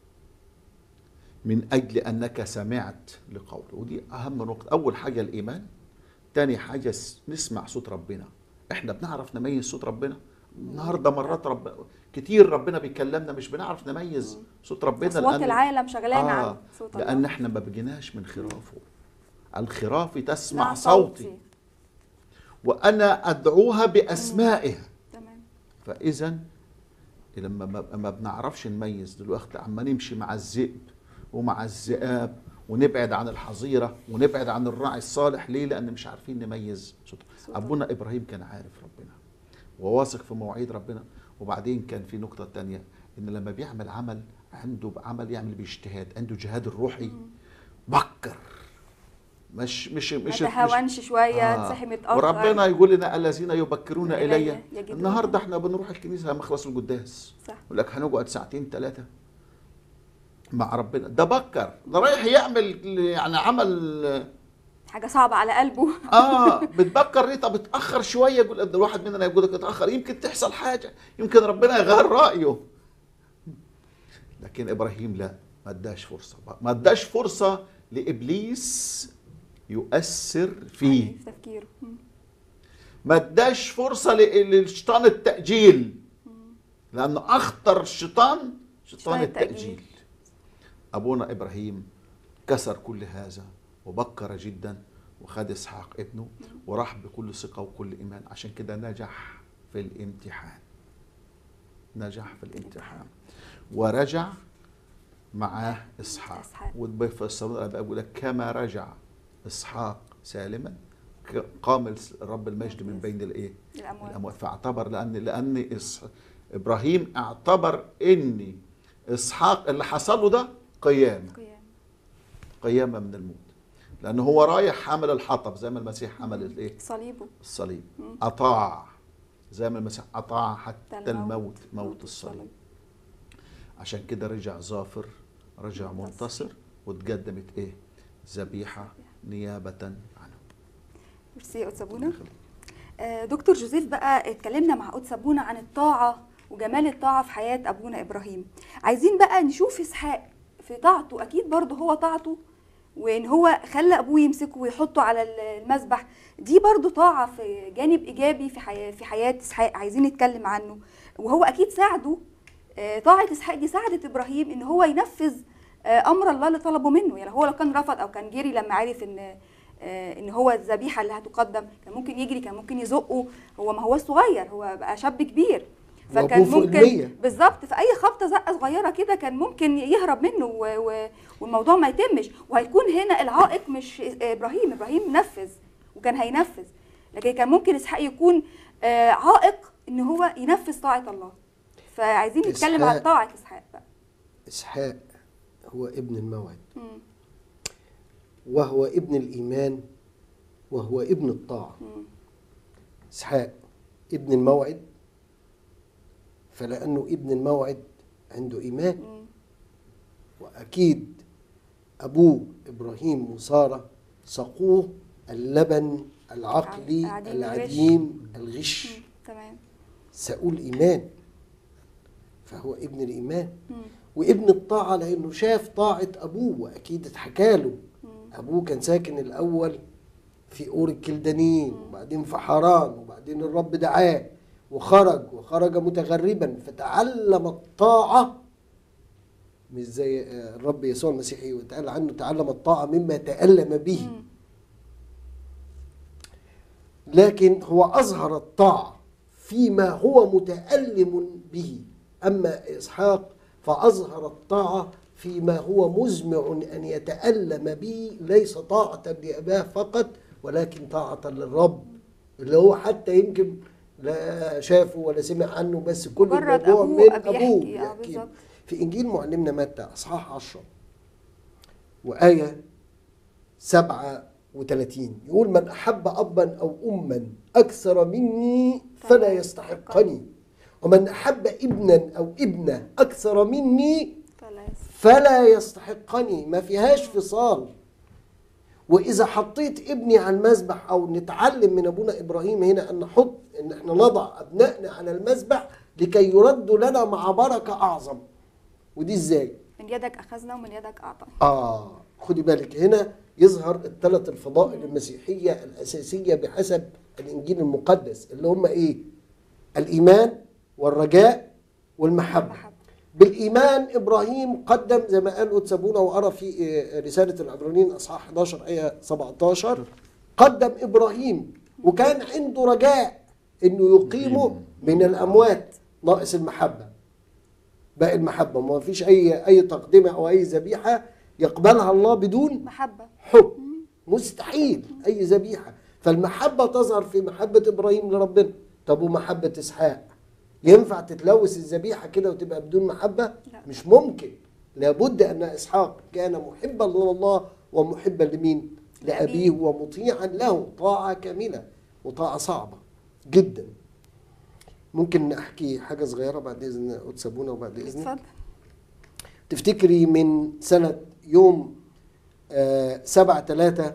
من اجل انك سمعت لقوله ودي اهم نقطه اول حاجه الايمان تاني حاجه س- نسمع صوت ربنا احنا بنعرف نميز صوت ربنا النهارده مرات رب كتير ربنا بيكلمنا مش بنعرف نميز صوت ربنا اصوات العالم شغلانه عن صوت الله. لان احنا ما بجيناش من خرافه الخراف تسمع اسمع صوتي وانا ادعوها باسمائها تمام فاذا لما ما- ما بنعرفش نميز دلوقتي عما نمشي مع الذئب ومع الذئاب ونبعد عن الحظيره ونبعد عن الراعي الصالح ليه؟ لان مش عارفين نميز صوت صوت ابونا ابراهيم كان عارف ربنا وواثق في مواعيد ربنا وبعدين كان في نقطه تانية ان لما بيعمل عمل عنده عمل يعمل باجتهاد عنده جهاد الروحي بكر مش مش ما مش تهاونش شويه آه. تصحي متاخر وربنا يقول لنا الذين يبكرون إلي الي يجدون. النهارده احنا بنروح الكنيسه مخلص القداس صح يقول لك هنقعد ساعتين ثلاثه مع ربنا ده بكر ده رايح يعمل يعني عمل حاجه صعبه على قلبه اه بتبكر ليه طب اتاخر شويه يقول ده الواحد مننا يقول لك اتاخر يمكن تحصل حاجه يمكن ربنا يغير رايه لكن ابراهيم لا ما اداش فرصه ما اداش فرصه لابليس يؤثر فيه في تفكيره مم. ما اداش فرصه ل- للشيطان التاجيل لانه اخطر شيطان شيطان شيطان التأجيل. التاجيل ابونا ابراهيم كسر كل هذا وبكر جدا وخد اسحاق ابنه وراح بكل ثقه وكل ايمان عشان كده نجح في الامتحان نجح في الامتحان ورجع معاه اسحاق إسحاق. وبيفسرون الاباء بيقول لك كما رجع اسحاق سالما ك- قام رب المجد من بين الايه؟ الاموات الاموات فاعتبر لان لان إس- ابراهيم اعتبر ان اسحاق اللي حصل له ده قيامه قيام. قيامه من الموت لانه هو رايح حامل الحطب زي ما المسيح حمل الايه صليبه الصليب مم. اطاع زي ما المسيح اطاع حتى الموت. الموت موت الصليب عشان كده رجع ظافر رجع منتصر. منتصر وتقدمت ايه ذبيحه نيابه عنه ميرسي يا قدس ابونا آه، دكتور جوزيف بقى اتكلمنا مع قدس ابونا عن الطاعه وجمال الطاعه في حياه ابونا ابراهيم عايزين بقى نشوف اسحاق في طاعته اكيد برضه هو طاعته وان هو خلى ابوه يمسكه ويحطه على المذبح دي برضه طاعه في جانب ايجابي في حياه في حياه اسحاق عايزين نتكلم عنه وهو اكيد ساعده آه، طاعه اسحاق دي ساعدت ابراهيم ان هو ينفذ آه، امر الله اللي طلبه منه يعني هو لو كان رفض او كان جري لما عرف ان آه، ان هو الذبيحه اللي هتقدم كان ممكن يجري كان ممكن يزقه هو ما هو صغير هو بقى شاب كبير فكان وأبوه فوق ممكن المية. بالظبط في اي خبطه زقه صغيره كده كان ممكن يهرب منه و... و... والموضوع ما يتمش وهيكون هنا العائق مش ابراهيم ابراهيم نفذ وكان هينفذ لكن كان ممكن اسحاق يكون آه، عائق ان هو ينفذ طاعه الله فعايزين نتكلم عن إسحاق- طاعه اسحاق بقى اسحاق هو ابن الموعد مم. وهو ابن الايمان وهو ابن الطاعه مم. اسحاق ابن الموعد فلانه ابن الموعد عنده ايمان مم. واكيد ابوه ابراهيم وساره سقوه اللبن العقلي العديم العديم الغش مم. تمام سقوه الايمان فهو ابن الايمان مم. وابن الطاعه لانه شاف طاعه ابوه واكيد اتحكى له مم. ابوه كان ساكن الاول في اور الكلدانيين وبعدين في حران وبعدين الرب دعاه وخرج وخرج متغربا فتعلم الطاعه مش زي آه، الرب يسوع المسيح وتقال عنه تعلم الطاعه مما تالم به مم. لكن هو أظهر الطاعة فيما هو متألم به أما إسحاق فأظهر الطاعة فيما هو مزمع أن يتألم به ليس طاعة لأباه فقط ولكن طاعة للرب اللي هو حتى يمكن لا شافه ولا سمع عنه بس كل مجرد الموضوع أبوه من بيحكي، أبوه آه، بيحكي. بالظبط. في إنجيل معلمنا متى أصحاح 10 وآية سبعة وثلاثين يقول من أحب أبا أو أما أكثر مني فلا يستحقني ومن أحب ابنا أو ابنة أكثر مني فلا يس- فلا يستحقني ما فيهاش فصال وإذا حطيت ابني على المذبح أو نتعلم من أبونا إبراهيم هنا أن نحط أن احنا نضع أبنائنا على المذبح لكي يردوا لنا مع بركة أعظم ودي إزاي؟ من يدك اخذنا ومن يدك اعطانا آه خدي بالك هنا يظهر الثلاث الفضائل المسيحية الأساسية بحسب الإنجيل المقدس اللي هم إيه؟ الإيمان والرجاء والمحبة المحبة. بالإيمان إبراهيم قدم زي ما قال أتسابونا وأرى في آه، رسالة العبرانيين أصحاح 11 آية 17 قدم إبراهيم وكان عنده رجاء إنه يقيمه من الأموات ناقص المحبة باقي المحبة ما فيش أي أي تقدمة أو أي ذبيحة يقبلها الله بدون محبه حب مستحيل أي ذبيحة فالمحبة تظهر في محبة إبراهيم لربنا طب ومحبة إسحاق ينفع تتلوث الذبيحه كده وتبقى بدون محبه لا. مش ممكن لابد ان اسحاق كان محبا لله ومحبا لمين لابيه ومطيعا له طاعه كامله وطاعه صعبه جدا ممكن احكي حاجه صغيره بعد اذن قدس ابونا وبعد اذنك اتفضل تفتكري من سنة يوم آه سبعة تلاتة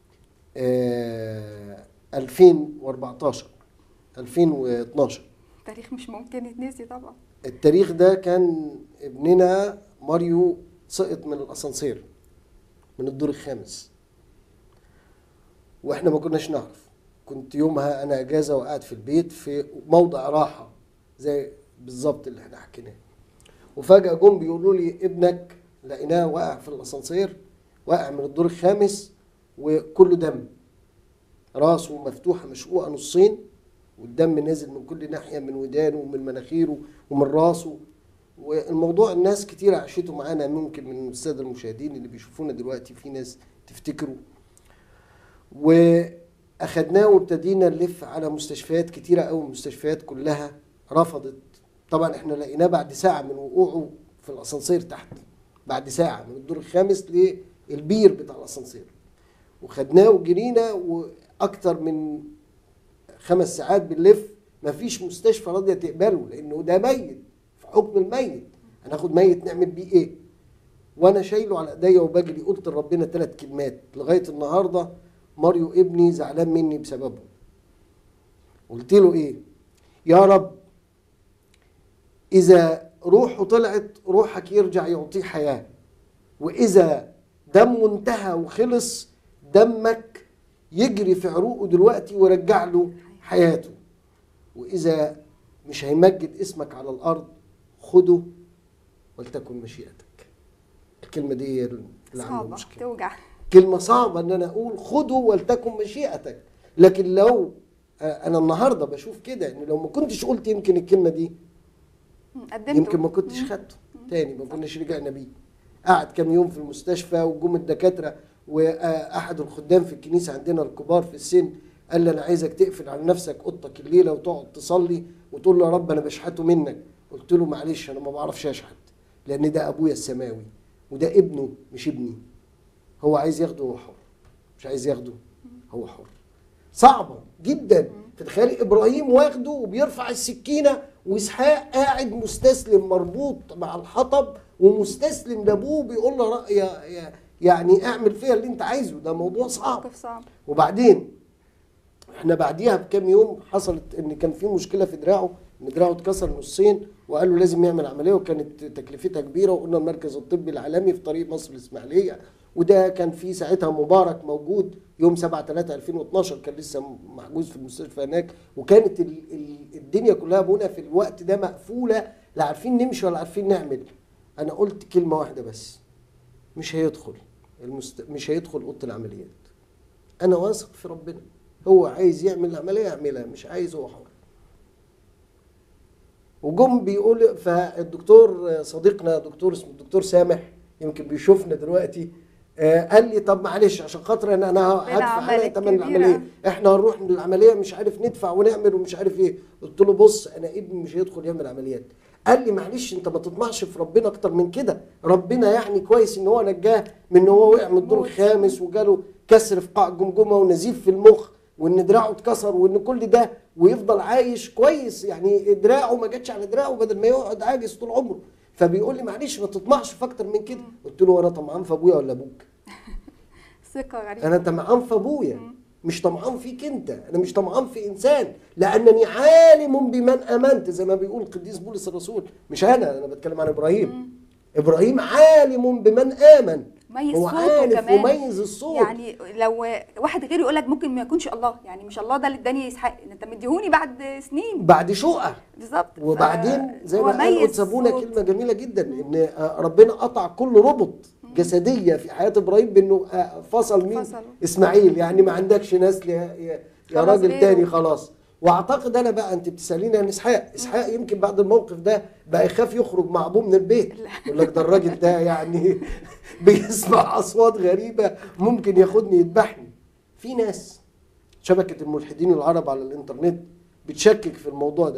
آه 2014 2012 تاريخ مش ممكن يتنسي طبعا التاريخ ده كان ابننا ماريو سقط من الاسانسير من الدور الخامس واحنا ما كناش نعرف كنت يومها انا اجازه وقاعد في البيت في موضع راحه زي بالظبط اللي احنا حكيناه وفجاه جم بيقولوا لي ابنك لقيناه واقع في الاسانسير واقع من الدور الخامس وكله دم راسه مفتوحه مشقوقه نصين والدم نازل من كل ناحيه من ودانه ومن مناخيره ومن راسه والموضوع الناس كتير عاشته معانا ممكن من الساده المشاهدين اللي بيشوفونا دلوقتي في ناس تفتكروا واخدناه وابتدينا نلف على مستشفيات كتيره قوي المستشفيات كلها رفضت طبعا احنا لقيناه بعد ساعه من وقوعه في الاسانسير تحت بعد ساعه من الدور الخامس للبير بتاع الاسانسير وخدناه وجرينا واكتر من خمس ساعات بنلف مفيش مستشفى راضيه تقبله لانه ده ميت في حكم الميت هناخد ميت نعمل بيه ايه وانا شايله على ايديا وبجري قلت لربنا ثلاث كلمات لغايه النهارده ماريو ابني زعلان مني بسببه قلت له ايه يا رب اذا روحه طلعت روحك يرجع يعطيه حياه واذا دمه انتهى وخلص دمك يجري في عروقه دلوقتي ويرجع له حياته واذا مش هيمجد اسمك على الارض خده ولتكن مشيئتك الكلمه دي هي اللي عامله صعبة مشكله توجع كلمة صعبة ان انا اقول خده ولتكن مشيئتك لكن لو آه، انا النهارده بشوف كده ان لو ما كنتش قلت يمكن الكلمة دي مم، قدمته يمكن ما كنتش خدته تاني ما كناش رجعنا بيه قعد كام يوم في المستشفى وجم الدكاترة واحد الخدام في الكنيسة عندنا الكبار في السن قال لي انا عايزك تقفل على نفسك اوضتك الليلة وتقعد تصلي وتقول له يا رب انا بشحته منك قلت له معلش انا ما بعرفش اشحت لان ده ابويا السماوي وده ابنه مش ابني هو عايز ياخده هو حر مش عايز ياخده هو حر صعبة جدا فتخيلي ابراهيم واخده وبيرفع السكينة واسحاق قاعد مستسلم مربوط مع الحطب ومستسلم لابوه بيقول له رأي يا يا- يعني اعمل فيها اللي انت عايزه ده موضوع صعب موقف صعب وبعدين احنا بعديها بكام يوم حصلت ان كان في مشكله في دراعه ان دراعه اتكسر نصين وقالوا لازم يعمل عمليه وكانت تكلفتها كبيره وقلنا المركز الطبي العالمي في طريق مصر الاسماعيليه وده كان في ساعتها مبارك موجود يوم 7 3 2012 كان لسه محجوز في المستشفى هناك وكانت ال ال الدنيا كلها ابونا في الوقت ده مقفوله لا عارفين نمشي ولا عارفين نعمل انا قلت كلمه واحده بس مش هيدخل المست... مش هيدخل اوضه العمليات انا واثق في ربنا هو عايز يعمل العمليه يعملها مش عايز هو حر وجم بيقول فالدكتور صديقنا دكتور اسمه الدكتور سامح يمكن بيشوفنا دلوقتي آه، قال لي طب معلش عشان خاطر انا انا هدفع العمل انا ثمن الكبيرة. العمليه احنا هنروح من العمليه مش عارف ندفع ونعمل ومش عارف ايه قلت له بص انا ابني مش هيدخل يعمل عمليات قال لي معلش انت ما تطمعش في ربنا اكتر من كده ربنا يعني كويس ان هو نجاه من ان هو وقع من الدور موت. الخامس وجاله كسر في قاع الجمجمه ونزيف في المخ وان دراعه اتكسر وان كل ده ويفضل عايش كويس يعني دراعه ما جاتش على دراعه بدل ما يقعد عاجز طول عمره فبيقول لي معلش ما تطمعش في اكتر من كده قلت له انا طمعان في ابويا ولا ابوك ثقة غريبة انا طمعان في ابويا مش طمعان فيك انت انا مش طمعان في انسان لانني عالم بمن امنت زي ما بيقول القديس بولس الرسول مش انا انا بتكلم عن ابراهيم ابراهيم عالم بمن امن ميز هو صوته عارف كمان. وميز الصوت يعني لو واحد غيره يقول لك ممكن ما يكونش الله يعني مش الله ده اللي اداني اسحاق انت مديهوني بعد سنين بعد شقه بالظبط وبعدين ف- زي هو ما قال ميز قدس ابونا صوت. كلمه جميله جدا ان آه، ربنا قطع كل ربط جسديه في حياه ابراهيم بانه آه، فصل مين فصله. اسماعيل يعني ما عندكش نسل يا, يا, يا خلاص راجل غيره. تاني خلاص واعتقد انا بقى انت بتساليني عن اسحاق اسحاق يمكن بعد الموقف ده بقى يخاف يخرج مع ابوه من البيت يقول لك ده الراجل ده يعني بيسمع اصوات غريبه ممكن ياخدني يذبحني في ناس شبكه الملحدين العرب على الانترنت بتشكك في الموضوع ده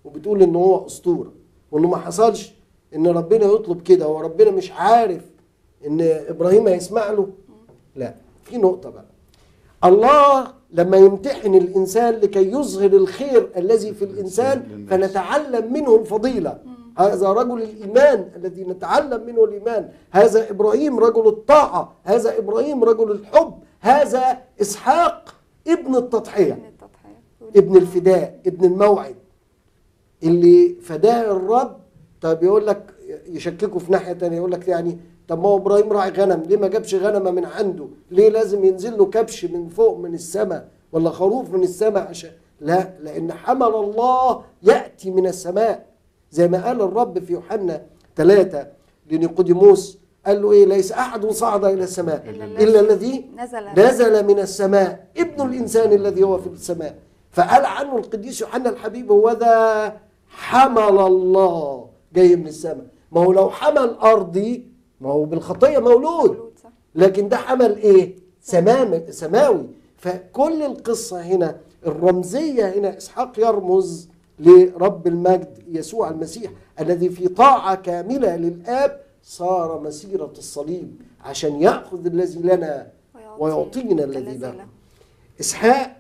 وبتقول ان هو اسطوره وانه ما حصلش ان ربنا يطلب كده وربنا مش عارف ان ابراهيم هيسمع له لا في نقطه بقى الله لما يمتحن الانسان لكي يظهر الخير الذي في الانسان للناس. فنتعلم منه الفضيله هذا رجل الايمان الذي نتعلم منه الايمان هذا ابراهيم رجل الطاعه هذا ابراهيم رجل الحب هذا اسحاق ابن التضحيه من التضحية ابن الفداء ابن الموعد اللي فداه الرب طب يقول لك يشككوا في ناحيه تانية يقول لك يعني طب ما هو ابراهيم راعي غنم ليه ما جابش غنمه من عنده ليه لازم ينزل له كبش من فوق من السماء ولا خروف من السماء عشان لا لان حمل الله ياتي من السماء زي ما قال الرب في يوحنا ثلاثة لنيقوديموس قال له ايه ليس احد صعد الى السماء إلا الا الذي نزل نزل من السماء ابن الإنسان الذي هو في السماء فقال عنه القديس يوحنا الحبيب هو ذا حمل الله جاي من السماء ما هو لو حمل أرضي ما هو بالخطية مولود مولود صح لكن ده حمل ايه سمام سماوي فكل القصة هنا الرمزية هنا إسحاق يرمز لرب المجد يسوع المسيح الذي في طاعة كاملة للآب صار مسيرة الصليب عشان يأخذ الذي لنا ويعطينا الذي له إسحاق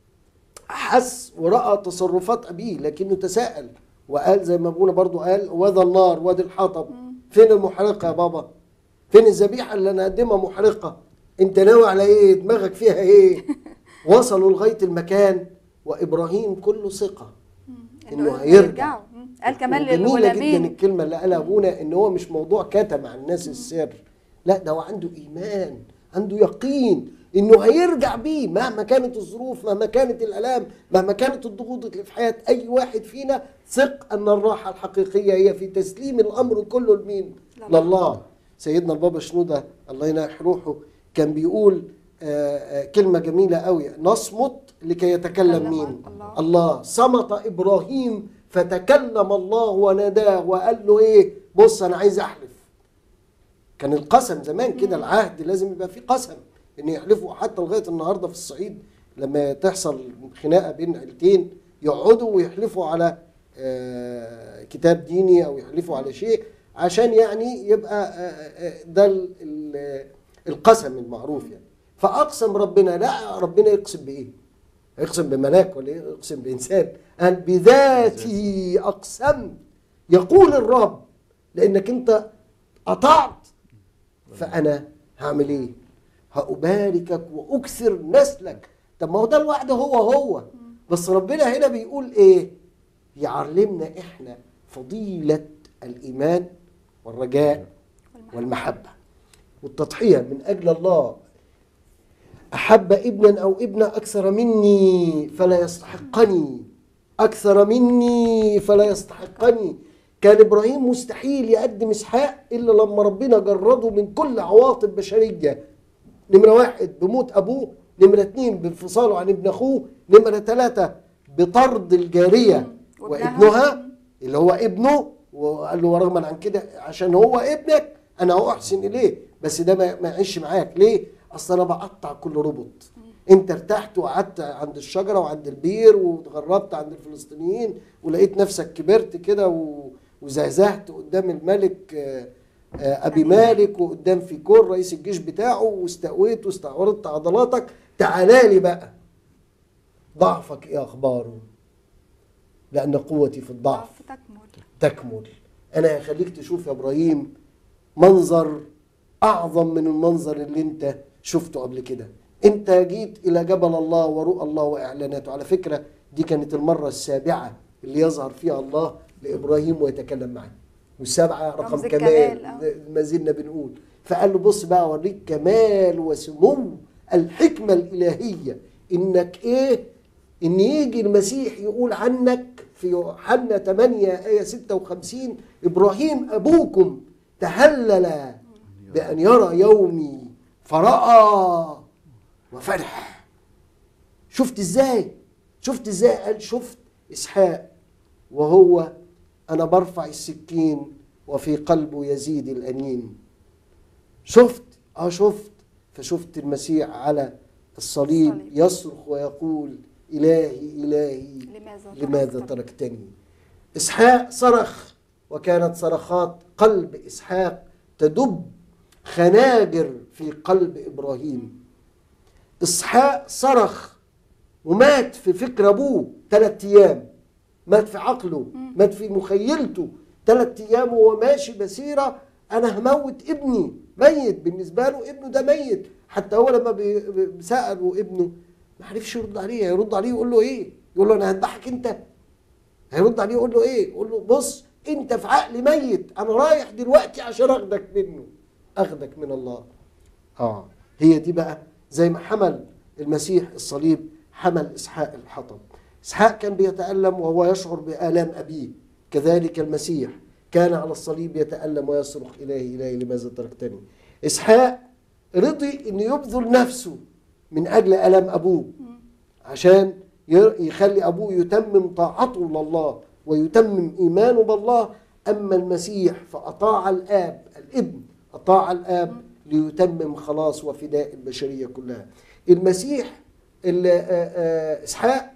حس ورأى تصرفات أبيه لكنه تساءل وقال زي ما أبونا برضو قال وذا النار وادي الحطب فين المحرقة يا بابا فين الذبيحة اللي أنا أقدمها محرقة أنت ناوي على إيه دماغك فيها إيه وصلوا لغاية المكان وإبراهيم كله ثقة إنه هيرجع. يرجعوا. مم. قال كمان جميلة جدا للغلامين الكلمة اللي قالها أبونا إن هو مش موضوع كتم عن الناس السر لا ده هو عنده إيمان عنده يقين إنه هيرجع بيه مهما كانت الظروف مهما كانت الآلام مهما كانت الضغوط اللي في حياة أي واحد فينا ثق أن الراحة الحقيقية هي في تسليم الأمر كله لمين؟ لله. لله سيدنا البابا شنودة الله يناح روحه كان بيقول آه، آه، كلمة جميلة قوي نصمت لكي يتكلم يتكلم مين الله. الله صمت إبراهيم فتكلم الله وناداه وقال له إيه بص أنا عايز أحلف كان القسم زمان كده العهد لازم يبقى فيه قسم ان يحلفوا حتى لغايه النهارده في الصعيد لما تحصل خناقه بين عيلتين يقعدوا ويحلفوا على آه، كتاب ديني او يحلفوا على شيء عشان يعني يبقى آه، آه، ده ال- ال- القسم المعروف يعني فاقسم ربنا لا ربنا يقسم بايه؟ يقسم بملاك ولا يقسم بانسان؟ قال بذاتي اقسمت يقول الرب لانك انت قطعت فانا هعمل ايه هأباركك وأكثر نسلك طب ما هو ده لوحده هو هو بس ربنا هنا بيقول ايه يعلمنا احنا فضيلة الإيمان والرجاء والمحبة والتضحية من أجل الله أحب ابنا أو ابنة أكثر مني فلا يستحقني أكثر مني فلا يستحقني كان إبراهيم مستحيل يقدم إسحاق إلا لما ربنا جرده من كل عواطف بشرية نمرة واحد بموت أبوه نمرة اتنين بانفصاله عن ابن أخوه نمرة ثلاثة بطرد الجارية وابنها. وابنها اللي هو ابنه وقال له ورغما عن كده عشان هو ابنك انا هو احسن اليه بس ده ما ما يعيش معاك ليه اصل انا بقطع كل ربط انت ارتحت وقعدت عند الشجره وعند البير واتغربت عند الفلسطينيين ولقيت نفسك كبرت كده و- وزهزهت قدام الملك آه، آه، ابي مالك وقدام فيكور رئيس الجيش بتاعه واستقويت واستعرضت عضلاتك تعالى لي بقى ضعفك ايه اخباره لان قوتي في الضعف ضعف تكمل تكمل انا هخليك تشوف يا ابراهيم منظر اعظم من المنظر اللي انت شفته قبل كده انت جيت الى جبل الله ورؤى الله واعلاناته على فكره دي كانت المره السابعه اللي يظهر فيها الله لابراهيم ويتكلم معه والسبعه رقم رمز كمال الكمال، آه. ما زلنا بنقول فقال له بص بقى اوريك كمال وسمو الحكمه الالهيه انك ايه ان يجي المسيح يقول عنك في يوحنا 8 ايه 56 ابراهيم ابوكم تهلل بان يرى يومي فراى وفرح شفت ازاي شفت ازاي قال شفت اسحاق وهو انا برفع السكين وفي قلبه يزيد الانين شفت اه شفت فشفت المسيح على الصليب الصليب. يصرخ ويقول الهي الهي لماذا لماذا تركتني؟ تركتني إسحاق صرخ وكانت صرخات قلب إسحاق تدب خناجر في قلب إبراهيم إسحاق صرخ ومات في فكر أبوه ثلاثة أيام مات في عقله مات في مخيلته ثلاثة أيام وهو ماشي مسيرة أنا هموت ابني ميت بالنسبة له ابنه ده ميت حتى هو لما بي- بي- سألوا ابنه ما عرفش يرد عليه يرد عليه يقول له إيه يقول له أنا هذبحك أنت هيرد عليه يقول له ايه يقول له بص انت في عقل ميت انا رايح دلوقتي عشان اخدك منه اخدك من الله اه هي دي بقى زي ما حمل المسيح الصليب حمل اسحاق الحطب اسحاق كان بيتالم وهو يشعر بالام ابيه كذلك المسيح كان على الصليب يتالم ويصرخ الهي الهي لماذا تركتني اسحاق رضي انه يبذل نفسه من اجل الام ابوه عشان ي- يخلي ابوه يتمم طاعته لله ويتمم ايمانه بالله اما المسيح فاطاع الاب الابن اطاع الاب ليتمم خلاص وفداء البشريه كلها المسيح ال- آه، آه، اسحاق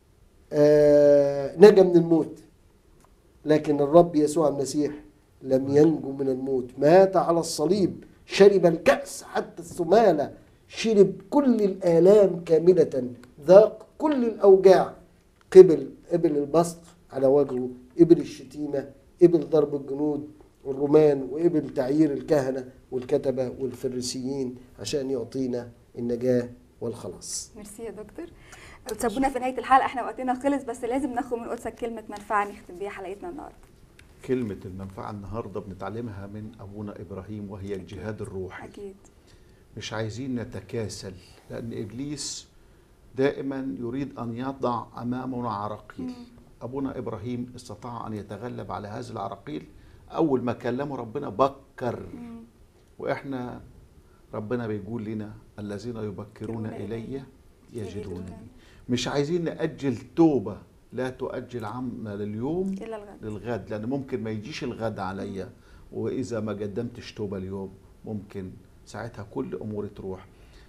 آه، نجا من الموت لكن الرب يسوع المسيح لم ينجو من الموت مات على الصليب شرب الكأس حتى الثمالة شرب كل الآلام كاملة ذاق كل الأوجاع قبل قبل البسط على وجهه قبل الشتيمة قبل ضرب الجنود والرومان وقبل تعيير الكهنة والكتبة والفريسيين عشان يعطينا النجاة والخلاص ميرسي يا دكتور وتسابونا في نهايه الحلقه احنا وقتنا خلص بس لازم ناخد من قدسك كلمه منفعه نختم بيها حلقتنا النهارده كلمة المنفعة النهاردة بنتعلمها من أبونا إبراهيم وهي الجهاد الروحي اكيد مش عايزين نتكاسل لأن إبليس دائما يريد أن يضع أمامنا عراقيل أبونا إبراهيم استطاع أن يتغلب على هذه العراقيل أول ما كلمه ربنا بكر وإحنا ربنا بيقول لنا الذين يبكرون إلي يجدونني مش عايزين نأجل توبة لا تؤجل عمل اليوم الى الغد للغد لان ممكن ما يجيش الغد عليا واذا ما قدمتش توبه اليوم ممكن ساعتها كل اموري تروح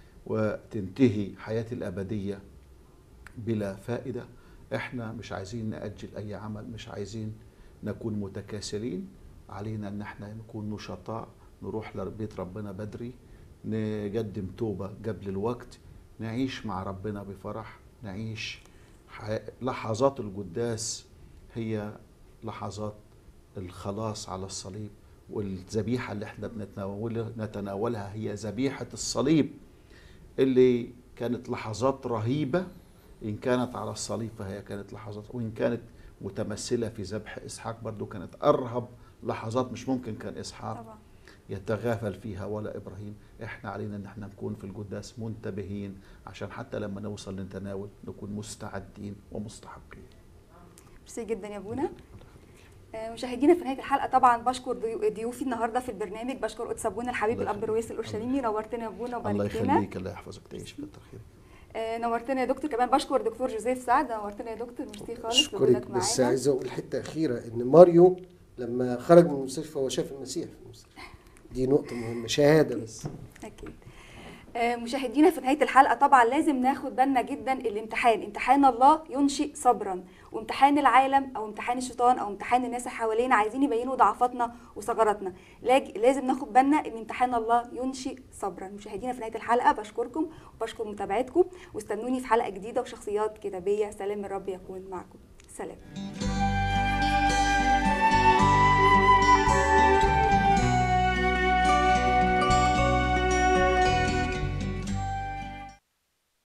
وتنتهي حياتي الابديه بلا فائده احنا مش عايزين ناجل اي عمل مش عايزين نكون متكاسلين علينا ان احنا نكون نشطاء نروح لبيت ربنا بدري نقدم توبه قبل الوقت نعيش مع ربنا بفرح نعيش ح- لحظات القداس هي لحظات الخلاص على الصليب والذبيحة اللي احنا بنتناولها نتناولها هي ذبيحة الصليب اللي كانت لحظات رهيبة إن كانت على الصليب فهي كانت لحظات وإن كانت متمثلة في ذبح إسحاق برضو كانت أرهب لحظات مش ممكن كان إسحاق طبعا يتغافل فيها ولا ابراهيم احنا علينا ان احنا نكون في القداس منتبهين عشان حتى لما نوصل نتناول نكون مستعدين ومستحقين ميرسي جدا يا ابونا آه، مشاهدينا في نهايه الحلقه طبعا بشكر ضيو- ضيوفي النهارده في البرنامج بشكر قدس ابونا الحبيب الله الاب يخليك. رويس الأورشليمي نورتنا يا ابونا الله وبارك لنا يخليك الله يحفظك تعيش في الخير آه، نورتنا يا دكتور كمان بشكر دكتور جوزيف سعد نورتنا يا دكتور ميرسي خالص اشكرك لوجودك بس معانا عايز اقول حته اخيره ان ماريو لما خرج من المستشفى هو شاف المسيح في المستشفى دي نقطه مهمه شهاده بس اكيد آه، مشاهدينا في نهايه الحلقه طبعا لازم ناخد بالنا جدا الامتحان امتحان الله ينشئ صبرا وامتحان العالم او امتحان الشيطان او امتحان الناس اللي حوالينا عايزين يبينوا ضعفاتنا وثغراتنا لاج- لازم ناخد بالنا ان امتحان الله ينشئ صبرا مشاهدينا في نهايه الحلقه بشكركم وبشكر متابعتكم واستنوني في حلقه جديده وشخصيات كتابيه سلام الرب يكون معكم سلام